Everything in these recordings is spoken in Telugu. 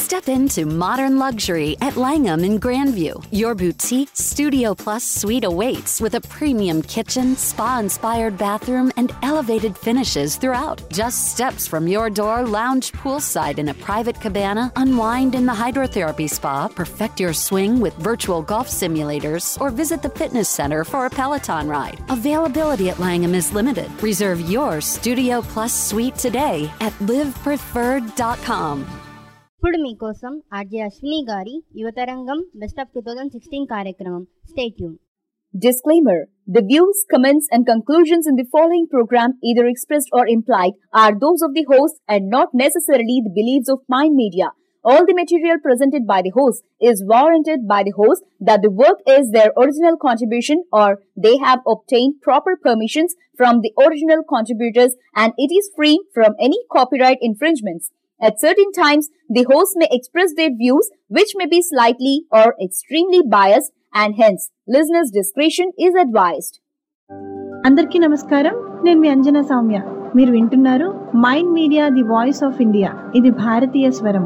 Step into modern luxury at Langham in Grandview. Your boutique Studio Plus suite awaits with a premium kitchen, spa inspired bathroom, and elevated finishes throughout. Just steps from your door, lounge poolside in a private cabana, unwind in the hydrotherapy spa, perfect your swing with virtual golf simulators, or visit the fitness center for a Peloton ride. Availability at Langham is limited. Reserve your Studio Plus suite today at livepreferred.com. ఇప్పుడు మీకోసం ఆర్జే అశ్విని గారి Yuvatarangam best of two thousand sixteen కార్యక్రమం స్టేట్యూన్ Disclaimer The views, comments, and conclusions in the following program, either expressed or implied, are those of the host and not necessarily the beliefs of Mind Media. All the material presented by the host is warranted by the host that the work is their original contribution or they have obtained proper permissions from the original contributors and it is free from any copyright infringements. At certain times, the host may express their views which may be slightly or extremely biased and hence listeners' discretion is advised. అందరికీ నమస్కారం నేను మీ అంజనా సౌమ్య మీరు వింటున్నారు mind media the voice of India ఇది భారతీయ స్వరం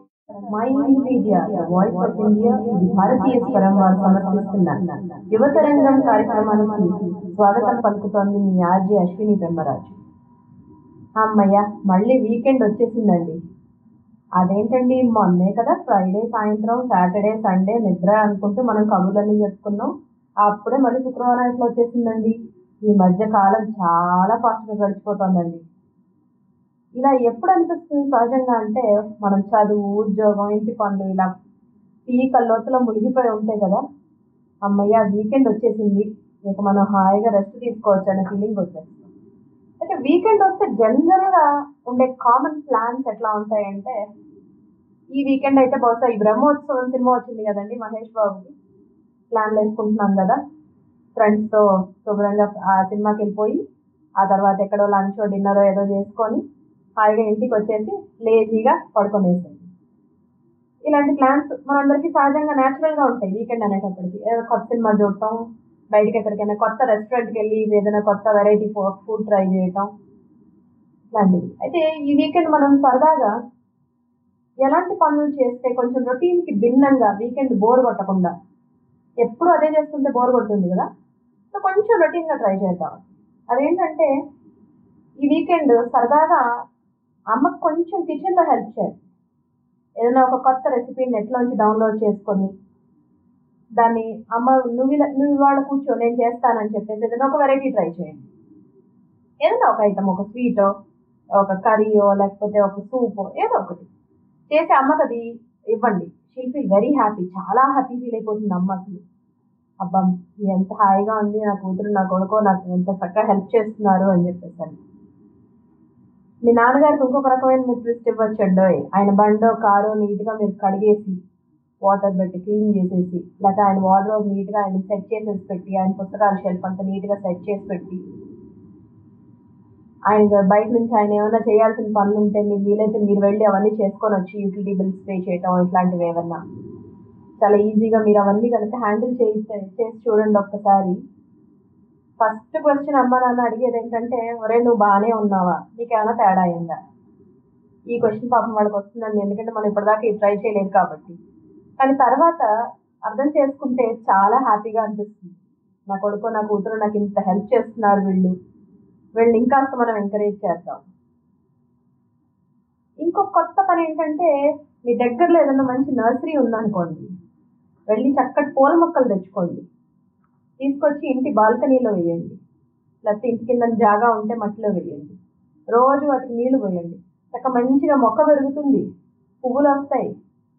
mind media voice of India ఇది భారతీయ స్వరం వారు సమర్పిస్తున్న యువతరంగం కార్యక్రమానికి స్వాగతం పలుకుతోంది మీ ఆర్జే అశ్విని పెమ్మరాజు అమ్మయ్య మళ్ళీ వీకెండ్ వచ్చేసిందండి అదేంటండి మొన్నే కదా ఫ్రైడే సాయంత్రం సాటర్డే సండే నిద్ర అనుకుంటూ మనం కబుర్లన్నీ చెప్పుకున్నాం అప్పుడే మళ్ళీ శుక్రవారం ఇట్లా వచ్చేసిందండి ఈ మధ్య కాలం చాలా ఫాస్ట్గా గడిచిపోతుందండి ఇలా ఎప్పుడు అనిపిస్తుంది సహజంగా అంటే మనం చదువు ఉద్యోగం ఇంటి పనులు ఇలా ఈ కల్లోతులో మునిగిపోయి ఉంటాయి కదా అమ్మయ్య వీకెండ్ వచ్చేసింది ఇక మనం హాయిగా రెస్ట్ తీసుకోవచ్చు అనే ఫీలింగ్ వచ్చేస్తుంది అయితే వీకెండ్ వస్తే జనరల్గా ఉండే కామన్ ప్లాన్స్ ఎట్లా ఉంటాయంటే ఈ వీకెండ్ అయితే బహుశా ఈ బ్రహ్మోత్సవం సినిమా వచ్చింది కదండి మహేష్ బాబుకి ప్లాన్లు వేసుకుంటున్నాం కదా ఫ్రెండ్స్తో శుభ్రంగా ఆ సినిమాకి వెళ్ళిపోయి ఆ తర్వాత ఎక్కడో లంచ్ డిన్నర్ ఏదో చేసుకొని హాయిగా ఇంటికి వచ్చేసి లేజీగా పడుకొనేసింది ఇలాంటి ప్లాన్స్ మనందరికీ సహజంగా న్యాచురల్గా ఉంటాయి వీకెండ్ అనేటప్పటికి ఏదో కొత్త సినిమా చూడటం బయటకి ఎక్కడికైనా కొత్త రెస్టారెంట్కి వెళ్ళి ఏదైనా కొత్త వెరైటీ ఫుడ్ ట్రై చేయటం ఇలాంటివి అయితే ఈ వీకెండ్ మనం సరదాగా ఎలాంటి పనులు చేస్తే కొంచెం రొటీన్కి భిన్నంగా వీకెండ్ బోర్ కొట్టకుండా ఎప్పుడు అదే చేస్తుంటే బోర్ కొడుతుంది కదా సో కొంచెం రొటీన్గా ట్రై చేద్దాం అదేంటంటే ఈ వీకెండ్ సరదాగా అమ్మకు కొంచెం కిచెన్లో హెల్ప్ చేయాలి ఏదైనా ఒక కొత్త రెసిపీని నెట్లోంచి డౌన్లోడ్ చేసుకొని దాన్ని అమ్మ నువ్వు ఇలా నువ్వు ఇవాళ కూర్చో నేను చేస్తానని చెప్పేసి ఏదైనా ఒక వెరైటీ ట్రై చేయండి ఏదైనా ఒక ఐటమ్ ఒక స్వీటో ఒక కర్రీయో లేకపోతే ఒక సూపో ఏదో ఒకటి చేసి అమ్మకి అది ఇవ్వండి షీల్ ఫీల్ వెరీ హ్యాపీ చాలా హ్యాపీ ఫీల్ అయిపోతుంది అమ్మ అసలు అబ్బా ఎంత హాయిగా ఉంది నా కూతురు నా కొడుకో నాకు ఎంత చక్కగా హెల్ప్ చేస్తున్నారు అని చెప్పేసి అని మీ నాన్నగారికి ఇంకొక రకమైన మీరు ట్విస్ట్ ఇవ్వచ్చండో ఆయన బండో కారో నీట్గా మీరు కడిగేసి వాటర్ పెట్టి క్లీన్ చేసేసి లేకపోతే ఆయన వార్డ్రోబ్ నీట్గా ఆయన సెట్ చేసేసి పెట్టి ఆయన పుస్తకాల షెల్ఫ్ అంతా నీట్గా సెట్ చేసి పెట్టి ఆయన బయట నుంచి ఆయన ఏమైనా చేయాల్సిన పనులు ఉంటే మీరు వీలైతే మీరు వెళ్ళి అవన్నీ చేసుకొని వచ్చి యూటిలిటీ బిల్స్ పే చేయటం ఇట్లాంటివి ఏమన్నా చాలా ఈజీగా మీరు అవన్నీ కనుక హ్యాండిల్ చేసి చేసి చూడండి ఒక్కసారి ఫస్ట్ క్వశ్చన్ అమ్మ నాన్న అడిగేది ఏంటంటే ఒరే నువ్వు బాగానే ఉన్నావా నీకేమైనా తేడా అయిందా ఈ క్వశ్చన్ పాపం వాళ్ళకి వస్తుందండి ఎందుకంటే మనం ఇప్పటిదాకా ఇది ట్రై చేయలేదు కాబట్టి కానీ తర్వాత అర్థం చేసుకుంటే చాలా హ్యాపీగా అనిపిస్తుంది నా కొడుకు నా కూతురు నాకు ఇంత హెల్ప్ చేస్తున్నారు వీళ్ళు వీళ్ళు ఇంకాస్త మనం ఎంకరేజ్ చేద్దాం ఇంకొక కొత్త పని ఏంటంటే మీ దగ్గరలో ఏదైనా మంచి నర్సరీ ఉందనుకోండి వెళ్ళి చక్కటి పూల మొక్కలు తెచ్చుకోండి తీసుకొచ్చి ఇంటి బాల్కనీలో వేయండి లేకపోతే ఇంటి కింద జాగా ఉంటే మట్టిలో వేయండి రోజు వాటికి నీళ్లు పోయండి చక్క మంచిగా మొక్క పెరుగుతుంది పువ్వులు వస్తాయి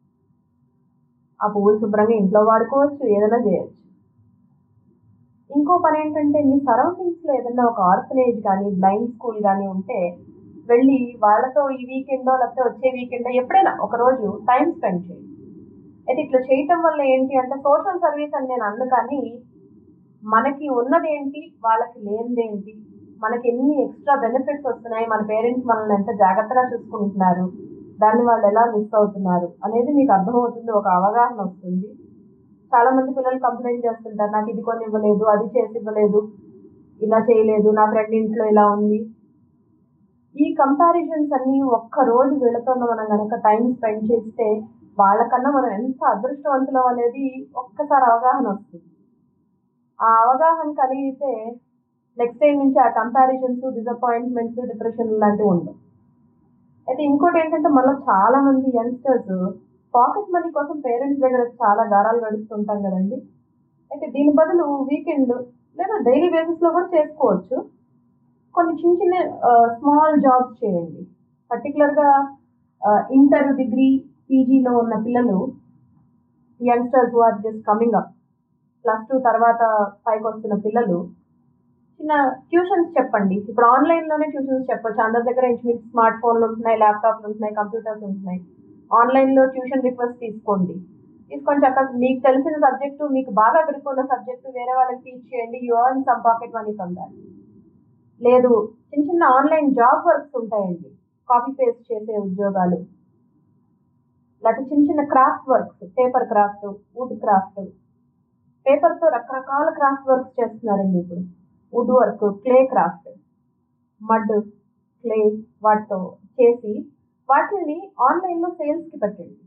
ఆ పువ్వులు శుభ్రంగా ఇంట్లో వాడుకోవచ్చు ఏదైనా చేయొచ్చు ఇంకో పని ఏంటంటే మీ సరౌండింగ్స్లో ఏదైనా ఒక ఆర్ఫనేజ్ కానీ బ్లైండ్ స్కూల్ కానీ ఉంటే వెళ్ళి వాళ్ళతో ఈ వీకెండో లేకపోతే వచ్చే వీకెండో ఎప్పుడైనా ఒక రోజు టైం స్పెండ్ చేయండి అయితే ఇట్లా చేయటం వల్ల ఏంటి అంటే సోషల్ సర్వీస్ అని నేను అన్ను కానీ మనకి ఉన్నదేంటి వాళ్ళకి లేనిదేంటి మనకి ఎన్ని ఎక్స్ట్రా బెనిఫిట్స్ వస్తున్నాయి మన పేరెంట్స్ మనల్ని ఎంత జాగ్రత్తగా చూసుకుంటున్నారు దాన్ని వాళ్ళు ఎలా మిస్ అవుతున్నారు అనేది మీకు అర్థమవుతుంది ఒక అవగాహన వస్తుంది చాలా మంది పిల్లలు కంప్లైంట్ చేస్తుంటారు నాకు ఇది కొని ఇవ్వలేదు అది చేసి ఇవ్వలేదు ఇలా చేయలేదు నా ఫ్రెండ్ ఇంట్లో ఇలా ఉంది ఈ కంపారిజన్స్ అన్ని ఒక్క రోజు వీళ్ళతో మనం కనుక టైం స్పెండ్ చేస్తే వాళ్ళకన్నా మనం ఎంత అదృష్టవంతులం అనేది ఒక్కసారి అవగాహన వస్తుంది ఆ అవగాహన కలిగితే నెక్స్ట్ టైం నుంచి ఆ కంపారిజన్స్ డిసప్పాయింట్మెంట్స్ డిప్రెషన్ లాంటివి ఉండవు అయితే ఇంకోటి ఏంటంటే మనలో చాలా మంది యంగ్స్టర్స్ పాకెట్ మనీ కోసం పేరెంట్స్ దగ్గర చాలా గారాలు గడుపుతుంటాం కదండి అయితే దీని బదులు వీకెండ్ లేదా డైలీ బేసిస్ లో కూడా చేసుకోవచ్చు కొన్ని చిన్న చిన్న స్మాల్ జాబ్స్ చేయండి పర్టికులర్ గా ఇంటర్ డిగ్రీ పీజీలో ఉన్న పిల్లలు youngsters are just coming up plus two తర్వాత పైకి వస్తున్న పిల్లలు చిన్న ట్యూషన్స్ చెప్పండి ఇప్పుడు ఆన్లైన్ లోనే ట్యూషన్స్ చెప్పొచ్చు అందరి దగ్గర ఇంచుమించు స్మార్ట్ ఫోన్లు ఉంటున్నాయి ల్యాప్టాప్లు ఉంటున్నాయి కంప్యూటర్స్ ఉంటున్నాయి ఆన్లైన్ లో ట్యూషన్ రిక్వెస్ట్ తీసుకోండి తీసుకొని చక్కగా మీకు తెలిసిన సబ్జెక్టు మీకు బాగా గ్రిప్ సబ్జెక్టు వేరే వాళ్ళకి టీచ్ చేయండి you earn some pocket money from that లేదు చిన్న చిన్న ఆన్లైన్ జాబ్ వర్క్స్ ఉంటాయండి కాపీ పేస్ట్ చేసే ఉద్యోగాలు లేకపోతే చిన్న చిన్న craft works paper craft wood craft పేపర్తో రకరకాల క్రాఫ్ట్ వర్క్స్ చేస్తున్నారండి ఇప్పుడు wood work clay craft mud clay వాటితో చేసి వాటిని ఆన్లైన్లో సేల్స్కి పెట్టండి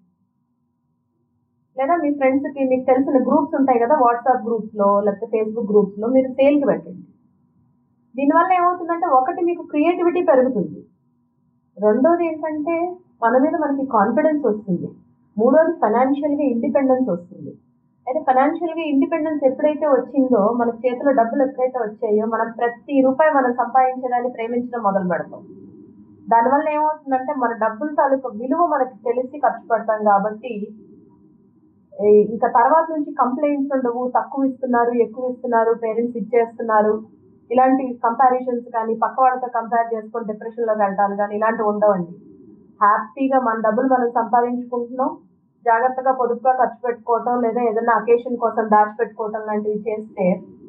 లేదా మీ ఫ్రెండ్స్కి మీకు తెలిసిన గ్రూప్స్ ఉంటాయి కదా వాట్సాప్ గ్రూప్స్లో లేకపోతే ఫేస్బుక్ గ్రూప్స్లో మీరు సేల్కి పెట్టండి దీనివల్ల ఏమవుతుందంటే ఒకటి మీకు క్రియేటివిటీ పెరుగుతుంది రెండోది ఏంటంటే మన మీద మనకి కాన్ఫిడెన్స్ వస్తుంది మూడోది ఫైనాన్షియల్గా ఇండిపెండెన్స్ వస్తుంది అయితే ఫైనాన్షియల్గా ఇండిపెండెన్స్ ఎప్పుడైతే వచ్చిందో మన చేతిలో డబ్బులు ఎప్పుడైతే వచ్చాయో మనం ప్రతి రూపాయి మనం సంపాదించడాన్ని ప్రేమించడం మొదలు పెడతాం దానివల్ల ఏమవుతుందంటే మన డబ్బుల తాలూకు విలువ మనకి తెలిసి ఖర్చు పెడతాం కాబట్టి ఇంకా తర్వాత నుంచి కంప్లైంట్స్ ఉండవు తక్కువ ఇస్తున్నారు ఎక్కువ ఇస్తున్నారు పేరెంట్స్ ఇచ్చేస్తున్నారు ఇలాంటి కంపారిజన్స్ కానీ పక్క వాళ్ళతో కంపేర్ చేసుకొని డిప్రెషన్లోకి వెళ్ళటాలు కానీ ఇలాంటివి ఉండవండి హ్యాపీగా మన డబ్బులు మనం సంపాదించుకుంటున్నాం జాగ్రత్తగా పొదుపుగా ఖర్చు పెట్టుకోవటం లేదా ఏదైనా అకేషన్ కోసం దాచిపెట్టుకోవటం లాంటివి చేస్తే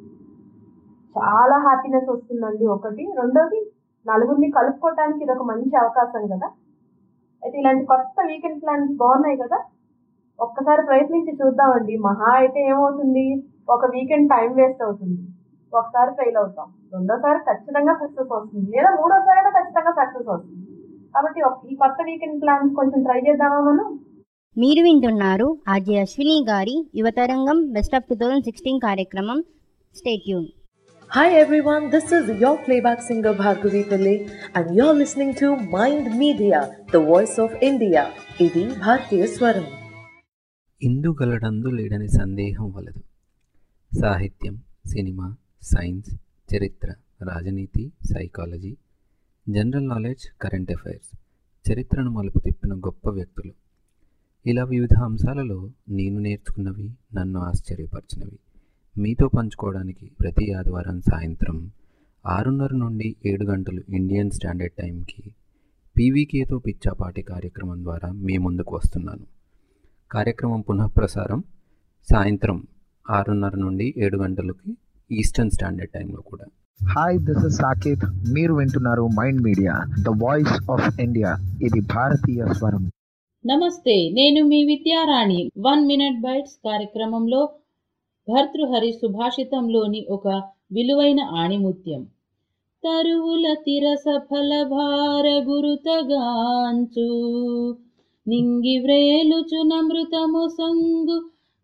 చాలా హ్యాపీనెస్ వస్తుందండి ఒకటి రెండోది నలుగురిని కలుపుకోవటానికి ఇది ఒక మంచి అవకాశం కదా అయితే ఇలాంటి కొత్త వీకెండ్ ప్లాన్స్ బాగున్నాయి కదా ఒక్కసారి ప్రయత్నించి చూద్దామండి మహా అయితే ఏమవుతుంది ఒక వీకెండ్ టైం వేస్ట్ అవుతుంది ఒకసారి ఫెయిల్ అవుతాం రెండోసారి ఖచ్చితంగా సక్సెస్ వస్తుంది లేదా మూడోసారి అయినా ఖచ్చితంగా సక్సెస్ వస్తుంది కాబట్టి ఈ కొత్త వీకెండ్ ప్లాన్స్ కొంచెం ట్రై చేద్దామా మనం మీరు వింటున్నారు ఆర్జే అశ్విని గారి Yuvatarangam best of two thousand sixteen కార్యక్రమం stay tuned Hi everyone, this is your playback singer Bhargavi Pillai and you're listening to Mind Media, the voice of India. ఇది భారతీయ స్వరం ఇందుగలడందు లేడని సందేహం వలదు సాహిత్యం సినిమా సైన్స్ చరిత్ర రాజనీతి psychology general knowledge current affairs చరిత్రను మలుపు తిప్పిన గొప్ప వ్యక్తులు ఇలా వివిధ అంశాలలో నేను నేర్చుకున్నవి నన్ను ఆశ్చర్యపరిచినవి మీతో పంచుకోవడానికి ప్రతి ఆదివారం సాయంత్రం ఆరున్నర నుండి ఏడు గంటలు ఇండియన్ స్టాండర్డ్ టైంకి పీవీకేతో పిచ్చాపాటి కార్యక్రమం ద్వారా మీ ముందుకు వస్తున్నాను కార్యక్రమం పునఃప్రసారం సాయంత్రం ఆరున్నర నుండి ఏడు గంటలకి ఈస్టర్న్ స్టాండర్డ్ టైంలో కూడా హాయ్ దిస్ ఇస్ సాకేత్ మీరు వింటున్నారు mind media the voice of India ఇది భారతీయ స్వరం నమస్తే నేను మీ విద్యారాణి వన్ మినిట్ బైట్స్ కార్యక్రమంలో భర్తృహరి సుభాషితంలోని ఒక విలువైన ఆణిముత్యం తరువుల తిరస ఫలభార గురుతగాంచు నింగి వ్రేలుచు నమృతము సంగు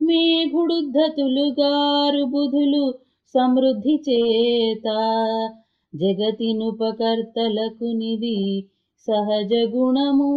మేఘుడుద్ధతులుగారు బుధులు సమృద్ధి చేత జగతినుపకర్తలకు నిధి సహజ గుణము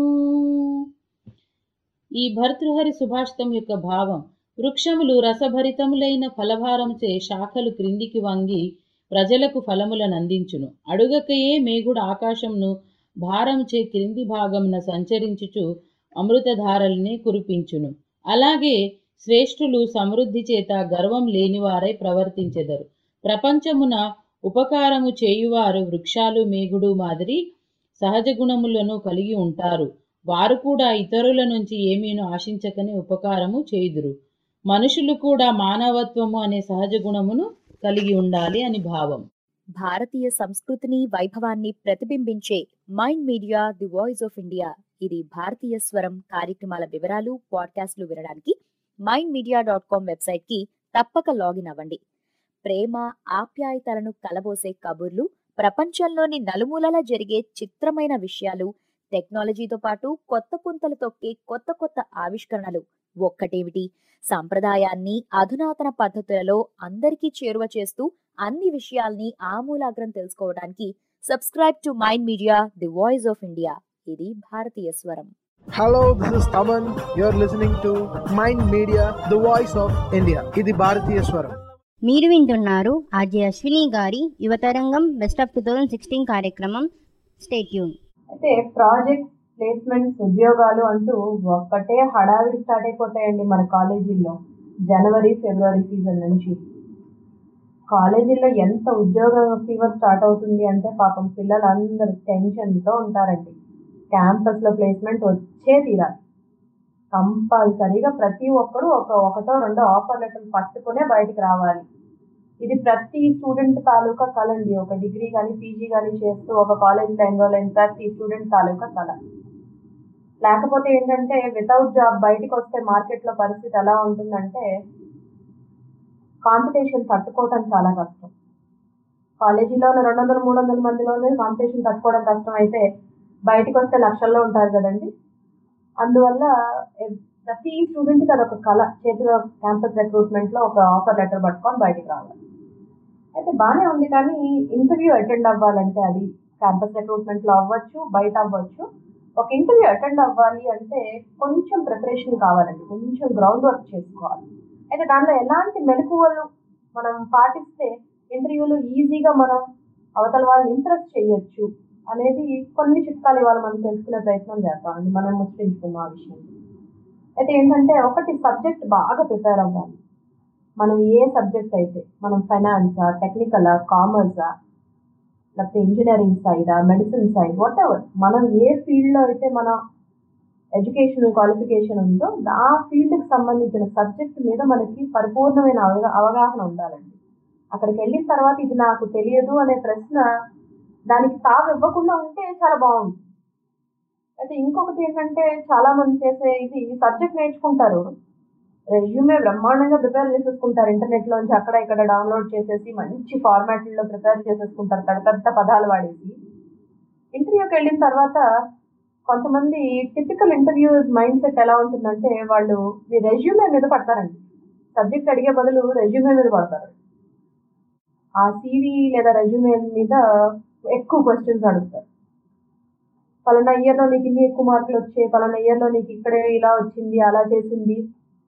ఈ భర్తృహరి సుభాషితం యొక్క భావం వృక్షములు రసభరితములైన ఫలభారముచే శాఖలు క్రిందికి వంగి ప్రజలకు ఫలములను అందించును అడుగకయే మేగుడు ఆకాశంను భారముచే క్రింది భాగమున సంచరించుచు అమృతధారల్ని కురిపించును అలాగే శ్రేష్ఠులు సమృద్ధి చేత గర్వం లేనివారై ప్రవర్తించెదరు ప్రపంచమున ఉపకారము చేయువారు వృక్షాలు మేగుడు మాదిరి సహజ గుణములను కలిగి ఉంటారు వారు కూడా ఇతరుల నుంచి ఏమీను ఆశించకనే ఉపకారము చేయుదురు మనుషులు కూడా మానవత్వము అనే సహజ గుణమును కలిగి ఉండాలి అని భావం భారతీయ సంస్కృతిని వైభవాన్ని ప్రతిబింబించే mind media the voice of India ఇది భారతీయ స్వరం కార్యక్రమాల వివరాలు పాడ్కాస్ట్లు వినడానికి mind media dot com website కి తప్పక లాగిన్ అవ్వండి ప్రేమ ఆప్యాయతలను కలబోసే కబుర్లు ప్రపంచంలోని నలుమూలలా జరిగే చిత్రమైన విషయాలు టెక్నాలజీతో పాటు కొత్త పుంతలు తొక్కే కొత్త కొత్త ఆవిష్కరణలు ఒక్కటేమిటి సాంప్రదాయాన్ని అధునాతన పద్ధతులలో అందరికీ చేరువ చేస్తూ అన్ని విషయాల్ని ఆమూలాగ్రం తెలుసుకోవడానికి subscribe to mind media the voice of India ఇది భారతీయ స్వరం Hello, this is Taman. You're listening to Mind Media, the voice of India. ఇది భారతీయ స్వరం మీరు వింటున్నారు ఆర్జే అశ్విని గారి Yuvatarangam best of two thousand sixteen కార్యక్రమం స్టేట్యూన్ అయితే ప్రాజెక్ట్ ప్లేస్మెంట్స్ ఉద్యోగాలు అంటూ ఒక్కటే హడావిడి స్టార్ట్ అయిపోతాయండి మన కాలేజీల్లో జనవరి ఫిబ్రవరి సీజన్ నుంచి కాలేజీల్లో ఎంత ఉద్యోగ ఫీవర్ స్టార్ట్ అవుతుంది అంటే పాపం పిల్లలందరూ టెన్షన్తో ఉంటారండి క్యాంపస్లో ప్లేస్మెంట్ వచ్చే తీరాలి కంపల్సరీగా ప్రతి ఒక్కరు ఒక ఒకటో రెండో ఆఫర్ లెటర్లు పట్టుకునే బయటికి రావాలి ఇది ప్రతి స్టూడెంట్ తాలూకా కళ అండి ఒక డిగ్రీ కానీ పీజీ కానీ చేస్తూ ఒక కాలేజ్లో ఎన్రోల్ అయిన ప్రతి స్టూడెంట్ తాలూకా కళ లేకపోతే ఏంటంటే వితౌట్ జాబ్ బయటికి వస్తే మార్కెట్లో పరిస్థితి ఎలా ఉంటుందంటే కాంపిటీషన్ తట్టుకోవటం చాలా కష్టం కాలేజీలో ఉన్న రెండు వందల మూడు వందల మందిలోనే కాంపిటీషన్ తట్టుకోవడం కష్టం అయితే బయటికి వస్తే లక్షల్లో ఉంటారు కదండి అందువల్ల ఎ- ప్రతి స్టూడెంట్కి అదొక కళ చేతిలో క్యాంపస్ రిక్రూట్మెంట్లో ఒక ఆఫర్ లెటర్ పట్టుకొని బయటికి రావాలి అయితే బాగానే ఉంది కానీ ఇంటర్వ్యూ అటెండ్ అవ్వాలంటే అది క్యాంపస్ రిక్రూట్మెంట్లో అవ్వచ్చు బయట అవ్వచ్చు ఒక ఇంటర్వ్యూ అటెండ్ అవ్వాలి అంటే కొంచెం ప్రిపరేషన్ కావాలండి కొంచెం గ్రౌండ్ వర్క్ చేసుకోవాలి అయితే దానిలో ఎలాంటి మెలకువలు మనం పాటిస్తే ఇంటర్వ్యూలో ఈజీగా మనం అవతల వాళ్ళని ఇంప్రెస్ చేయొచ్చు అనేది కొన్ని చిట్కాలు ఇవాళ మనం తెలుసుకునే ప్రయత్నం చేస్తామండి మనం ముచ్చటించుకున్నాం ఆ విషయం అయితే ఏంటంటే ఒకటి సబ్జెక్ట్ బాగా ప్రిపేర్ అవ్వాలి మనం ఏ సబ్జెక్ట్ అయితే మనం ఫైనాన్సా టెక్నికలా కామర్సా లేకపోతే ఇంజనీరింగ్ సైడా మెడిసిన్ సైడ్ వాట్ ఎవర్ మనం ఏ ఫీల్డ్లో అయితే మన ఎడ్యుకేషనల్ క్వాలిఫికేషన్ ఉందో ఆ ఫీల్డ్కి సంబంధించిన సబ్జెక్ట్ మీద మనకి పరిపూర్ణమైన అవగా అవగాహన ఉండాలండి అక్కడికి వెళ్ళిన తర్వాత ఇది నాకు తెలియదు అనే ప్రశ్న దానికి తావు ఇవ్వకుండా ఉంటే చాలా బాగుంటుంది అయితే ఇంకొకటి ఏంటంటే చాలా మంది చేసే ఇది సబ్జెక్ట్ నేర్చుకుంటారు రెజ్యూమే బ్రహ్మాండంగా ప్రిపేర్ చేసేసుకుంటారు ఇంటర్నెట్ లోంచి అక్కడ ఇక్కడ డౌన్లోడ్ చేసేసి మంచి ఫార్మాట్లో ప్రిపేర్ చేసేసుకుంటారు పెద్ద పెద్ద పదాలు వాడేసి ఇంటర్వ్యూకి వెళ్ళిన తర్వాత కొంతమంది టిపికల్ ఇంటర్వ్యూస్ మైండ్ సెట్ ఎలా ఉంటుందంటే వాళ్ళు మీ రెజ్యూమే మీద పడతారండి సబ్జెక్ట్ అడిగే బదులు రెజ్యూమే మీద పడతారు ఆ సీవీ లేదా రెజ్యూమే మీద ఎక్కువ క్వశ్చన్స్ అడుగుతారు పలానా ఇయర్లో నీకు ఇన్ని ఎక్కువ మార్కులు వచ్చాయి పలానా ఇయర్లో నీకు ఇక్కడే ఇలా వచ్చింది అలా చేసింది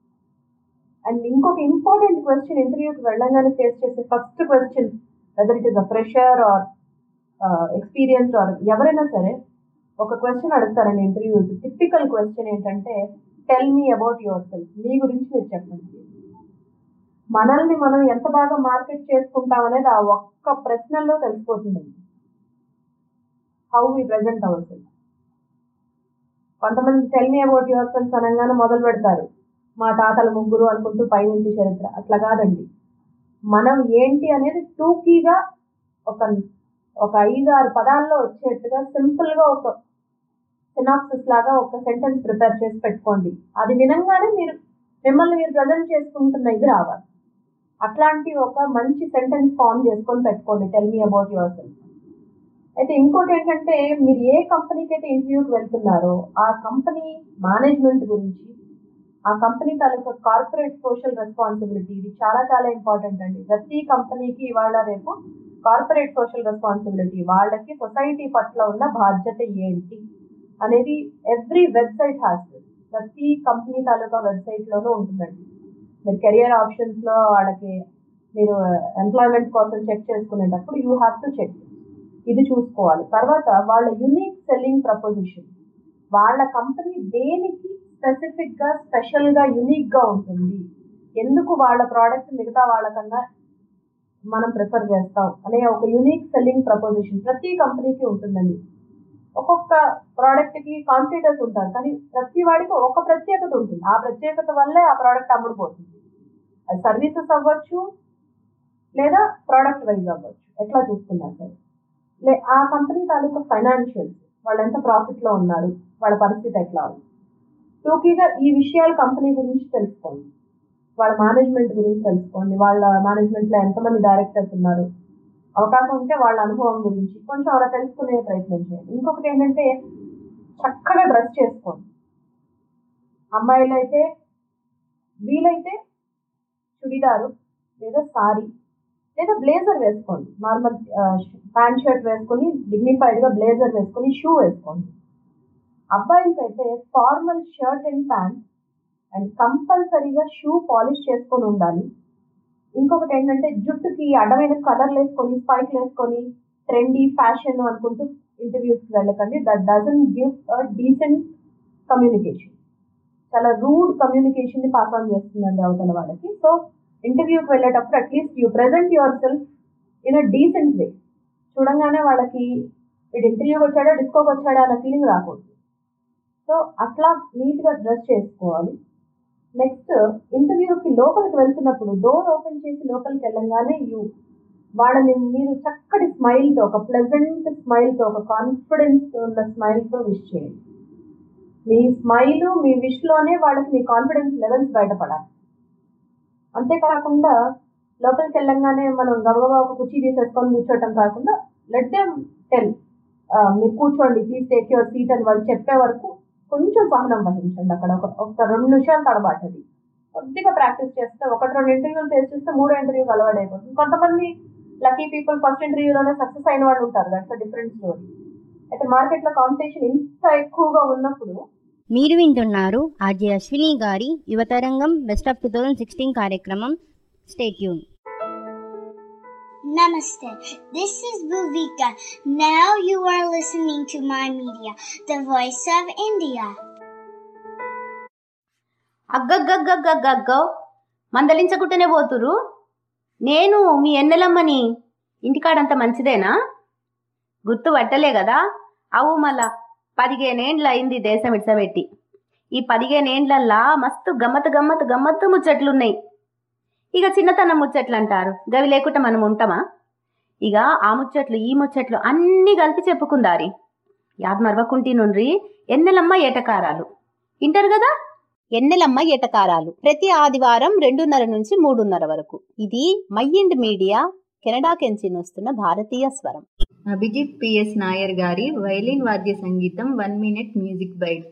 అండ్ ఇంకొక ఇంపార్టెంట్ క్వశ్చన్ ఇంటర్వ్యూకి వెళ్ళంగానే ఫేస్ చేసే first question whether it is a fresher or experience or ఎవరైనా సరే ఒక క్వశ్చన్ అడుగుతారండి ఇంటర్వ్యూస్ టిపికల్ క్వశ్చన్ ఏంటంటే tell me about yourself మీ గురించి మీరు చెప్పండి మనల్ని మనం ఎంత బాగా మార్కెట్ చేసుకుంటాం అనేది ఆ ఒక్క ప్రశ్నలో తెలిసిపోతుందండి how we present our self కొంతమంది tell me about yourself అనగానే మొదలు పెడతారు మా తాతల ముగ్గురు అనుకుంటూ పైనుంచి చరిత్ర అట్లా కాదండి మనం ఏంటి అనేది టూకీగా ఒక ఒక ఐదు ఆరు పదాల్లో వచ్చేట్టుగా సింపుల్ గా ఒక సినాప్సిస్ లాగా ఒక సెంటెన్స్ ప్రిపేర్ చేసి పెట్టుకోండి అది వినంగానే మీరు మిమ్మల్ని మీరు ప్రజెంట్ చేసుకుంటున్న ఇది రావాలి అట్లాంటి ఒక మంచి సెంటెన్స్ ఫామ్ చేసుకొని పెట్టుకోండి tell me about yourself అయితే ఇంకోటి ఏంటంటే మీరు ఏ కంపెనీకి అయితే ఇంటర్వ్యూకి వెళ్తున్నారో ఆ కంపెనీ మేనేజ్మెంట్ గురించి ఆ కంపెనీ తాలూకా కార్పొరేట్ సోషల్ రెస్పాన్సిబిలిటీ ఇది చాలా చాలా ఇంపార్టెంట్ అండి ప్రతి కంపెనీకి ఇవాళ రేపు కార్పొరేట్ సోషల్ రెస్పాన్సిబిలిటీ వాళ్ళకి సొసైటీ పట్ల ఉన్న బాధ్యత ఏంటి అనేది ఎవ్రీ వెబ్సైట్ హ్యాస్ ప్రతి కంపెనీ తాలూకా వెబ్సైట్లోనూ ఉంటుందండి మీరు కెరియర్ ఆప్షన్స్లో వాళ్ళకి మీరు ఎంప్లాయ్మెంట్ కోసం చెక్ చేసుకునేటప్పుడు యూ హ్యావ్ టు చెక్ ఇది చూసుకోవాలి తర్వాత వాళ్ళ యునిక్ సెల్లింగ్ ప్రపోజిషన్ వాళ్ళ కంపెనీ దేనికి స్పెసిఫిక్ గా స్పెషల్ గా యునిక్ గా ఉంటుంది ఎందుకు వాళ్ళ ప్రోడక్ట్ మిగతా వాళ్ళకన్నా మనం ప్రిఫర్ చేస్తాం అనే ఒక యునిక్ సెల్లింగ్ ప్రపోజిషన్ ప్రతి కంపెనీకి ఉంటుందండి ఒక్కొక్క ప్రోడక్ట్ కి కాంపిటేటర్స్ ఉంటారు కానీ ప్రతి వాడికి ఒక ప్రత్యేకత ఉంటుంది ఆ ప్రత్యేకత వల్లే ఆ ప్రోడక్ట్ అమ్ముడుపోతుంది అది సర్వీసెస్ అవ్వచ్చు లేదా ప్రోడక్ట్ వైజ్ అవ్వచ్చు ఎట్లా చూసుకున్నారు సరే లే ఆ కంపెనీ తాలూకా ఫైనాన్షియల్స్ వాళ్ళు ఎంత ప్రాఫిట్ లో ఉన్నారు వాళ్ళ పరిస్థితి ఎట్లా ఉంది టూకీగా ఈ విషయాలు కంపెనీ గురించి తెలుసుకోండి వాళ్ళ మేనేజ్మెంట్ గురించి తెలుసుకోండి వాళ్ళ మేనేజ్మెంట్ లో ఎంతమంది డైరెక్టర్స్ ఉన్నారు అవకాశం ఉంటే వాళ్ళ అనుభవం గురించి కొంచెం అలా తెలుసుకునే ప్రయత్నం చేయండి ఇంకొకటి ఏంటంటే చక్కగా డ్రెస్ చేసుకోండి అమ్మాయిలు అయితే వీలైతే చుడిదారు లేదా సారీ లేదా బ్లేజర్ వేసుకోండి నార్మల్ ప్యాంట్ షర్ట్ వేసుకొని డిగ్నిఫైడ్గా బ్లేజర్ వేసుకొని షూ వేసుకోండి అబ్బాయిలకి అయితే formal shirt and pant and కంపల్సరీగా షూ పాలిష్ చేసుకొని ఉండాలి ఇంకొకటి ఏంటంటే జుట్టుకి అడ్డమైన కలర్లు వేసుకొని స్పైక్లు వేసుకొని ట్రెండీ ఫ్యాషన్ అనుకుంటూ ఇంటర్వ్యూస్కి వెళ్ళకండి that doesn't give a decent communication చాలా రూడ్ కమ్యూనికేషన్ని పాస్ ఆన్ చేస్తుందండి అవతల వాళ్ళకి సో ఇంటర్వ్యూకి వెళ్ళేటప్పుడు at least you present yourself in a decent way చూడంగానే వాళ్ళకి వీడు ఇంటర్వ్యూకి వచ్చాడా డిస్కోకి వచ్చాడా అన్న ఫీలింగ్ రాకూడదు సో అట్లా నీట్గా డ్రెస్ చేసుకోవాలి నెక్స్ట్ ఇంటర్వ్యూకి లోపలికి వెళ్తున్నప్పుడు డోర్ ఓపెన్ చేసి లోపలికి వెళ్ళంగానే యూ వాళ్ళని మీరు చక్కటి స్మైల్తో ఒక ప్లెజెంట్ స్మైల్తో ఒక కాన్ఫిడెన్స్ ఉన్న స్మైల్తో విష్ చేయండి మీ స్మైల్ మీ విష్లోనే వాళ్ళకి మీ కాన్ఫిడెన్స్ లెవెల్స్ బయటపడాలి అంతేకాకుండా లోపలికి వెళ్ళంగానే మనం గబగబా ఒక కుర్చీ తీసేసుకొని కూర్చోవటం కాకుండా లెట్ దెమ్ టెల్ మీరు కూర్చోండి ప్లీజ్ టేక్ యువర్ సీట్ అని వాళ్ళు చెప్పే వరకు కొంచెం సహనం వహించండి అక్కడ ఒక ఒక రెండు నిమిషాలు తడబాటది కొద్దిగా ప్రాక్టీస్ చేస్తే ఒకటి రెండు ఇంటర్వ్యూలు టేస్ట్ చేస్తే మూడో ఇంటర్వ్యూకి అలవాటు అయిపోతుంది కొంతమంది లక్కీ పీపుల్ ఫస్ట్ ఇంటర్వ్యూలోనే సక్సెస్ అయిన వాళ్ళు ఉంటారు దట్స్ డిఫరెంట్ స్టోరీ అయితే మార్కెట్లో కాంపిటీషన్ ఇంత ఎక్కువగా ఉన్నప్పుడు మీరు వింటున్నారు ఆర్జే అశ్విని గారి Yuvatarangam best of two thousand sixteen కార్యక్రమం stay tuned Namaste. This is Bhuvika. Now you are listening to my media, the voice of India. అగ్గగ్గగ్గగ్గగ్గో మందలించకుంటేనే పోతురు నేను మీ ఎన్నెలమ్మని ఇంటికాడంత మంచిదేనా గుర్తు పట్టలే కదా అవు మళ్ళా పదిహేనేండ్ల అయింది దేశం ఇడ్సబెట్టి ఈ పదిహేనేండ్లల్లా మస్తు గమ్మత్ గమ్మత్ గమ్మత్తు ముచ్చట్లున్నాయి ఇక చిన్నతనం ముచ్చట్లు అంటారు గవి లేకుండా మనం ఉంటామా ఇక ఆ ముచ్చట్లు ఈ ముచ్చట్లు అన్నీ కలిపి చెప్పుకుందారి యాద్ మరవకుంటి నుండ్రి ఎన్నెలమ్మ ఏటకారాలు ఇంటారు కదా ఎన్నెలమ్మ ఎటకారాలు ప్రతి ఆదివారం రెండున్నర నుంచి మూడున్నర వరకు ఇది మైండ్ మీడియా కెనడా కెంచి వస్తున్న భారతీయ స్వరం అభిజిత్ పిఎస్ నాయర్ గారి వైలిన్ వాద్య సంగీతం one minute music byte